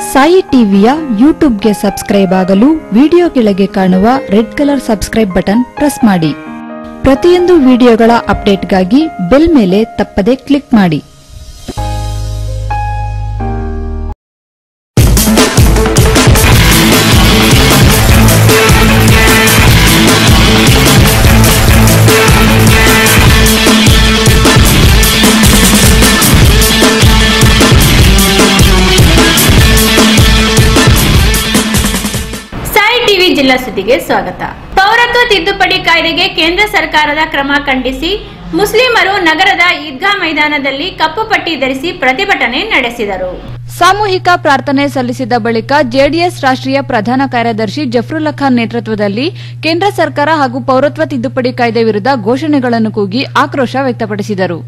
ಸಾಯಿ ಟಿವಿಯ ಯೂಟ್ಯೂಬ್ಗೆ ಸಬ್ಸ್ಕ್ರೈಬ್ ಆಗಲು ವಿಡಿಯೋ ಕೆಳಗೆ ಕಾಣುವ red colour subscribe button press ಮಾಡಿ ಪ್ರತಿಯೊಂದು ವಿಡಿಯೋಗಳ ಅಪ್ಡೇಟ್ಗಾಗಿ ಬೆಲ್ ಮೇಲೆ ತಪ್ಪದೆ ಕ್ಲಿಕ್ ಮಾಡಿ ಸಾಯಿ ಟಿವಿ ಜಿಲ್ಲಾ ಸುದ್ದಿಗೆ ಸ್ವಾಗತ ಪೌರತ್ವ ತಿದ್ದುಪಡಿ ಕಾಯ್ದೆಗೆ ಕೇಂದ್ರ ಸರ್ಕಾರದ ಕ್ರಮ ಖಂಡಿಸಿ ಮುಸ್ಲಿಮರು ನಗರದ ಈದ್ಗಾ ಮೈದಾನದಲ್ಲಿ ಕಪ್ಪು ಪಟ್ಟಿ ಧರಿಸಿ ಪ್ರತಿಭಟನೆ ನಡೆಸಿದರು ಸಾಮೂಹಿಕ ಪ್ರಾರ್ಥನೆ ಸಲ್ಲಿಸಿದ ಬಳಿಕ ಜೆಡಿಎಸ್ ರಾಷ್ಟ್ರೀಯ ಪ್ರಧಾನ ಕಾರ್ಯದರ್ಶಿ ಜಫ್ರುಲ್ಲಾ ಖಾನ್ ನೇತೃತ್ವದಲ್ಲಿ ಕೇಂದ್ರ ಸರ್ಕಾರ ಹಾಗೂ ಪೌರತ್ವ ತಿದ್ದುಪಡಿ ಕಾಯ್ದೆ ವಿರುದ್ಧ ಘೋಷಣೆಗಳನ್ನು ಕೂಗಿ ಆಕ್ರೋಶ ವ್ಯಕ್ತಪಡಿಸಿದರು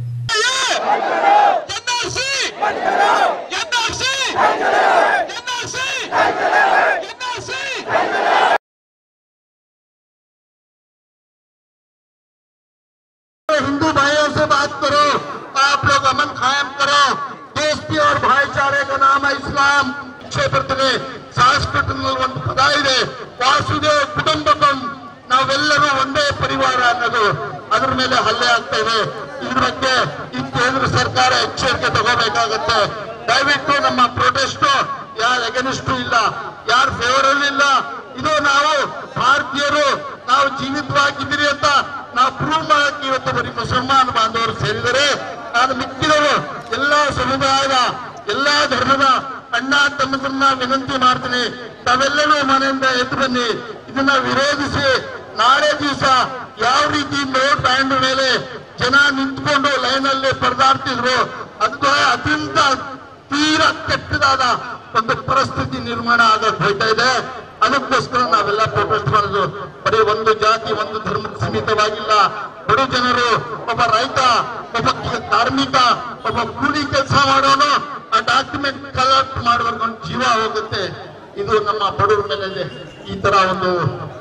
हिंदू भाइयों से बात करो आप लोग अमन कायम करो दोस्ती और भाईचारे का नाम है इस्लाम ಕ್ಷೇತ್ರದಲ್ಲಿ ಸಂಸ್ಕೃತದಲ್ಲಿ ಒಂದು ಪದ ಇದೆ ವಾಸುದೇವ ಕುಟುಂಬಕಂ ನಾವೆಲ್ಲರೂ ಒಂದೇ ಪರಿವಾರ ಅನ್ನೋದು ಅದ್ರ ಮೇಲೆ ಹಲ್ಲೆ ಆಗ್ತಾ ಇದೆ ಇದ್ರ ಬಗ್ಗೆ ಈ ಕೇಂದ್ರ ಸರ್ಕಾರ ಎಚ್ಚರಿಕೆ ತಗೋಬೇಕಾಗತ್ತೆ ದಯವಿಟ್ಟು ನಮ್ಮ ಪ್ರೊಟೆಸ್ಟ್ ಯಾರ ಎಗನಿಸ್ಟು ಇಲ್ಲ ಯಾರ ಫೇವರಲ್ ಇಲ್ಲ ಇದು ನಾವು ಭಾರತೀಯರು ನಾವು ಜೀವಿತವಾಗಿದ್ದೀರಿ ಅಂತ ನಾವು ಪ್ರೂವ್ ಮಾಡಕ್ಕೆ ಇವತ್ತು ಬರೀ ಮುಸಲ್ಮಾನ ಬಾಂಧವರು ಸೇರಿದರೆ ನಾನು ಮಿಕ್ಕಿದವರು ಎಲ್ಲಾ ಸಮುದಾಯದ ಎಲ್ಲಾ ಧರ್ಮದ ಅಣ್ಣ ತಮ್ಮದನ್ನ ವಿನಂತಿ ಮಾಡ್ತೀನಿ ತಾವೆಲ್ಲರೂ ಮನೆಯಿಂದ ಎದ್ದು ಬನ್ನಿ ಇದನ್ನ ವಿರೋಧಿಸಿ ನಾಳೆ ದಿವಸ ಯಾವ ರೀತಿ ನೋಟ್ ಬ್ಯಾಂಡ್ ಮೇಲೆ ಜನ ನಿಂತ್ಕೊಂಡು ಲೈನಲ್ಲಿ ಪರದಾಡ್ತಿದ್ರು ಅದು ಅತ್ಯಂತ ತೀರ ಕೆಟ್ಟದಾದ ಒಂದು ಪರಿಸ್ಥಿತಿ ನಿರ್ಮಾಣ ಆಗಕ್ ಹೋಗ್ತಾ ಇದೆ ಅದಕ್ಕೋಸ್ಕರ ನಾವೆಲ್ಲ ಪ್ರೊಟೆಸ್ಟ್ ಮಾಡೋದು ಬರೀ ಒಂದು ಜಾತಿ ಒಂದು ಧರ್ಮಕ್ಕೆ ಸೀಮಿತವಾಗಿಲ್ಲ ಬಡ ಜನರು ಒಬ್ಬ ರೈತ ಒಬ್ಬ ಕ- ಕಾರ್ಮಿಕ ಒಬ್ಬ ಕೂಲಿ ಕೆಲಸ ಮಾಡೋನು ಆ ಡಾಕ್ಯುಮೆಂಟ್ ಕಲೆಕ್ಟ್ ಮಾಡುವಾಗ ಒಂದು ಜೀವ ಹೋಗುತ್ತೆ ಇದು ನಮ್ಮ ಬಡವರ ಮೇಲೆ ಇದೆ. ಈ ತರ ಒಂದು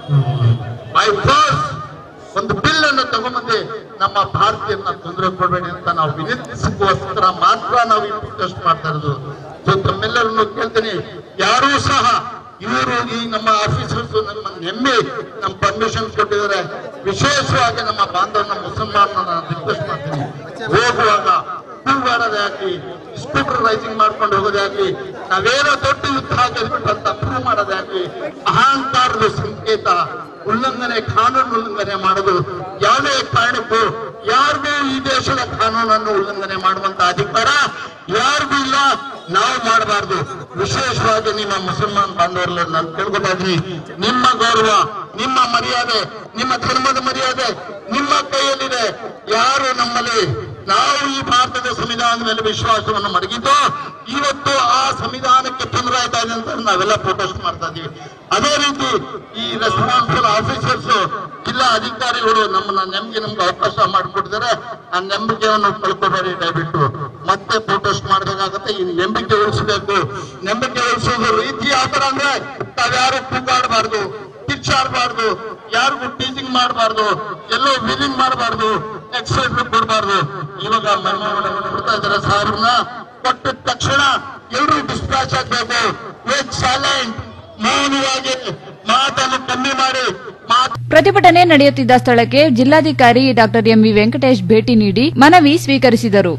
ಬೈ ಫೋರ್ಸ್ ಒಂದು ಬಿಲ್ ಅನ್ನು ತಗೊಂಬಂದು ನಮ್ಮ ಭಾರತೀಯರನ್ನ ತೊಂದರೆ ಕೊಡಬೇಡಿ ಅಂತ ನಾವು ವಿನಂತಿಸಕ್ಕೋಸ್ಕರ ಮಾತ್ರ ನಾವು ಈ ಪ್ರೊಟೆಸ್ಟ್ ಮಾಡ್ತಾ ಇರೋದು ಸೊ ತಮ್ಮೆಲ್ಲರನ್ನು ಕೇಳ್ತೀನಿ ಯಾರೂ ಸಹ ಇವರು ಈ ನಮ್ಮ ಆಫೀಸರ್ಸ್ ನಮ್ಮ ನೆಮ್ಮಿ ನಮ್ಮ ಪರ್ಮಿಷನ್ ಕೊಟ್ಟಿದ್ದಾರೆ ವಿಶೇಷವಾಗಿ ನಮ್ಮ ಬಾಂಧವನ ಮುಸಲ್ಮಾನ ರಿಕ್ವೆಸ್ಟ್ ಮಾಡ್ತೀನಿ ಹೋಗುವಾಗ ಕೂಗಾಡೋದೇ ಆಗ್ಲಿ ಸ್ಕೂಟರ್ ರೈಸಿಂಗ್ ಮಾಡ್ಕೊಂಡು ಹೋಗೋದೇ ಆಗ್ಲಿ ನಾವೇನೋ ದೊಡ್ಡ ಯುದ್ಧ ಗೆದ್ಬಿಟ್ಟು ಅಂತ ಪ್ರೂವ್ ಮಾಡೋದೇ ಆಗ್ಲಿ ಅಹಂಕಾರದ ಸಂಕೇತ ಉಲ್ಲಂಘನೆ ಕಾನೂನು ಉಲ್ಲಂಘನೆ ಮಾಡೋದು ಯಾವುದೇ ಕಾರಣಕ್ಕೂ ಯಾರಿಗೂ ಈ ದೇಶದ ಕಾನೂನನ್ನು ಉಲ್ಲಂಘನೆ ಮಾಡುವಂತ ಅಧಿಕಾರ ಯಾರಿಗೂ ಇಲ್ಲ ನಾವು ಮಾಡಬಾರ್ದು ವಿಶೇಷವಾಗಿ ನಿಮ್ಮ ಮುಸಲ್ಮಾನ್ ಬಾಂಧವರಲ್ಲಿ ನಾನು ಕೇಳ್ಕೊತಾ ಇದ್ದೀನಿ ನಿಮ್ಮ ಗೌರವ ನಿಮ್ಮ ಮರ್ಯಾದೆ ನಿಮ್ಮ ಧರ್ಮದ ಮರ್ಯಾದೆ ನಿಮ್ಮ ಕೈಯಲ್ಲಿದೆ ಯಾರು ನಮ್ಮಲ್ಲಿ ನಾವು ಈ ಭಾರತದ ಸಂವಿಧಾನದ ಮೇಲೆ ವಿಶ್ವಾಸವನ್ನು ಮಡಗಿದ್ದು ಇವತ್ತು ಆ ಸಂವಿಧಾನಕ್ಕೆ ತೊಂದರೆ ಆಯ್ತಾ ಇದೆ ಅಂತ ನಾವೆಲ್ಲ ಪ್ರೊಟೆಸ್ಟ್ ಮಾಡ್ತಾ ಇದೀವಿ ಅದೇ ರೀತಿ ಈ ರೆಸ್ಪಾನ್ಸಿಬಲ್ ಆಫೀಸರ್ಸ್ ಜಿಲ್ಲಾ ಅಧಿಕಾರಿಗಳು ನಮ್ಮನ್ನ ನೆಮ್ಮದಿ ನಮ್ಗೆ ಅವಕಾಶ ಮಾಡಿಕೊಟ್ಟಿದ್ದಾರೆ ಆ ನಂಬಿಕೆಯನ್ನು ಕಳ್ಕೊಬೇಡಿ ದಯವಿಟ್ಟು ಮತ್ತೆ ಪ್ರೊಟೆಸ್ಟ್ ಮಾಡಬೇಕಾಗತ್ತೆ ಈ ನಂಬಿಕೆ ಉಳಿಸಬೇಕು ನಂಬಿಕೆ ಉಳಿಸೋದು ರೀತಿ ಯಾವ ತರ ಅಂದ್ರೆ ತಾವ್ಯಾರು ಕೂಗಾಡಬಾರ್ದು ಕಿಚ್ಚಾಡಬಾರ್ದು ಯಾರಿಗೂ ಟೀಚಿಂಗ್ ಮಾಡಬಾರ್ದು ಎಲ್ಲೋ ವಿಲಿಂಗ್ ಮಾಡಬಾರ್ದು ಎಕ್ಸೈಟ್ಮೆಂಟ್ ಕೊಡಬಾರ್ದು ಇವಾಗ ಮರ್ಮ ಕೊಡ್ತಾ ಇದ್ದಾರೆ ಸಾಹೇಬ್ರನ್ನ ಕೊಟ್ಟ ತಕ್ಷಣ ಎಲ್ಲರೂ ಡಿಸ್ಪ್ಯಾಚ್ ಆಗ್ಬೇಕು ವೆಜ್ ಸೈಲೆಂಟ್ ಮೌನವಾಗಿ ಮಾತನ್ನು ಕಮ್ಮಿ ಮಾಡಿ ಮಾತು ಪ್ರತಿಭಟನೆ ನಡೆಯುತ್ತಿದ್ದ ಸ್ಥಳಕ್ಕೆ ಜಿಲ್ಲಾಧಿಕಾರಿ ಡಾಕ್ಟರ್ ಎಂವಿ ವೆಂಕಟೇಶ್ ಭೇಟಿ ನೀಡಿ ಮನವಿ ಸ್ವೀಕರಿಸಿದರು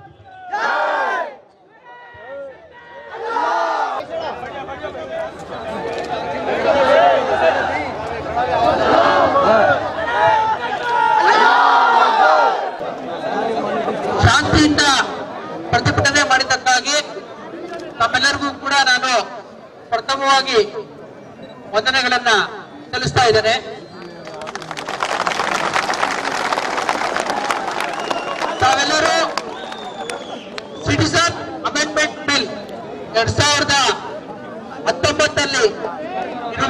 ಶಾಂತಿಯಿಂದ ಪ್ರತಿಭಟನೆ ಮಾಡಿದ್ದಕ್ಕಾಗಿ ತಮ್ಮೆಲ್ಲರಿಗೂ ಕೂಡ ನಾನು ಪ್ರಥಮವಾಗಿ ವಂದನೆಗಳನ್ನ ಸಲ್ಲಿಸ್ತಾ ಇದ್ದೇನೆ ತಾವೆಲ್ಲರೂ ಸಿಟಿಸನ್ ಅಮೆಂಡ್ಮೆಂಟ್ ಬಿಲ್ ಎರಡ್ ಸಾವಿರದ ಹತ್ತೊಂಬತ್ತಲ್ಲಿ ಇರುವ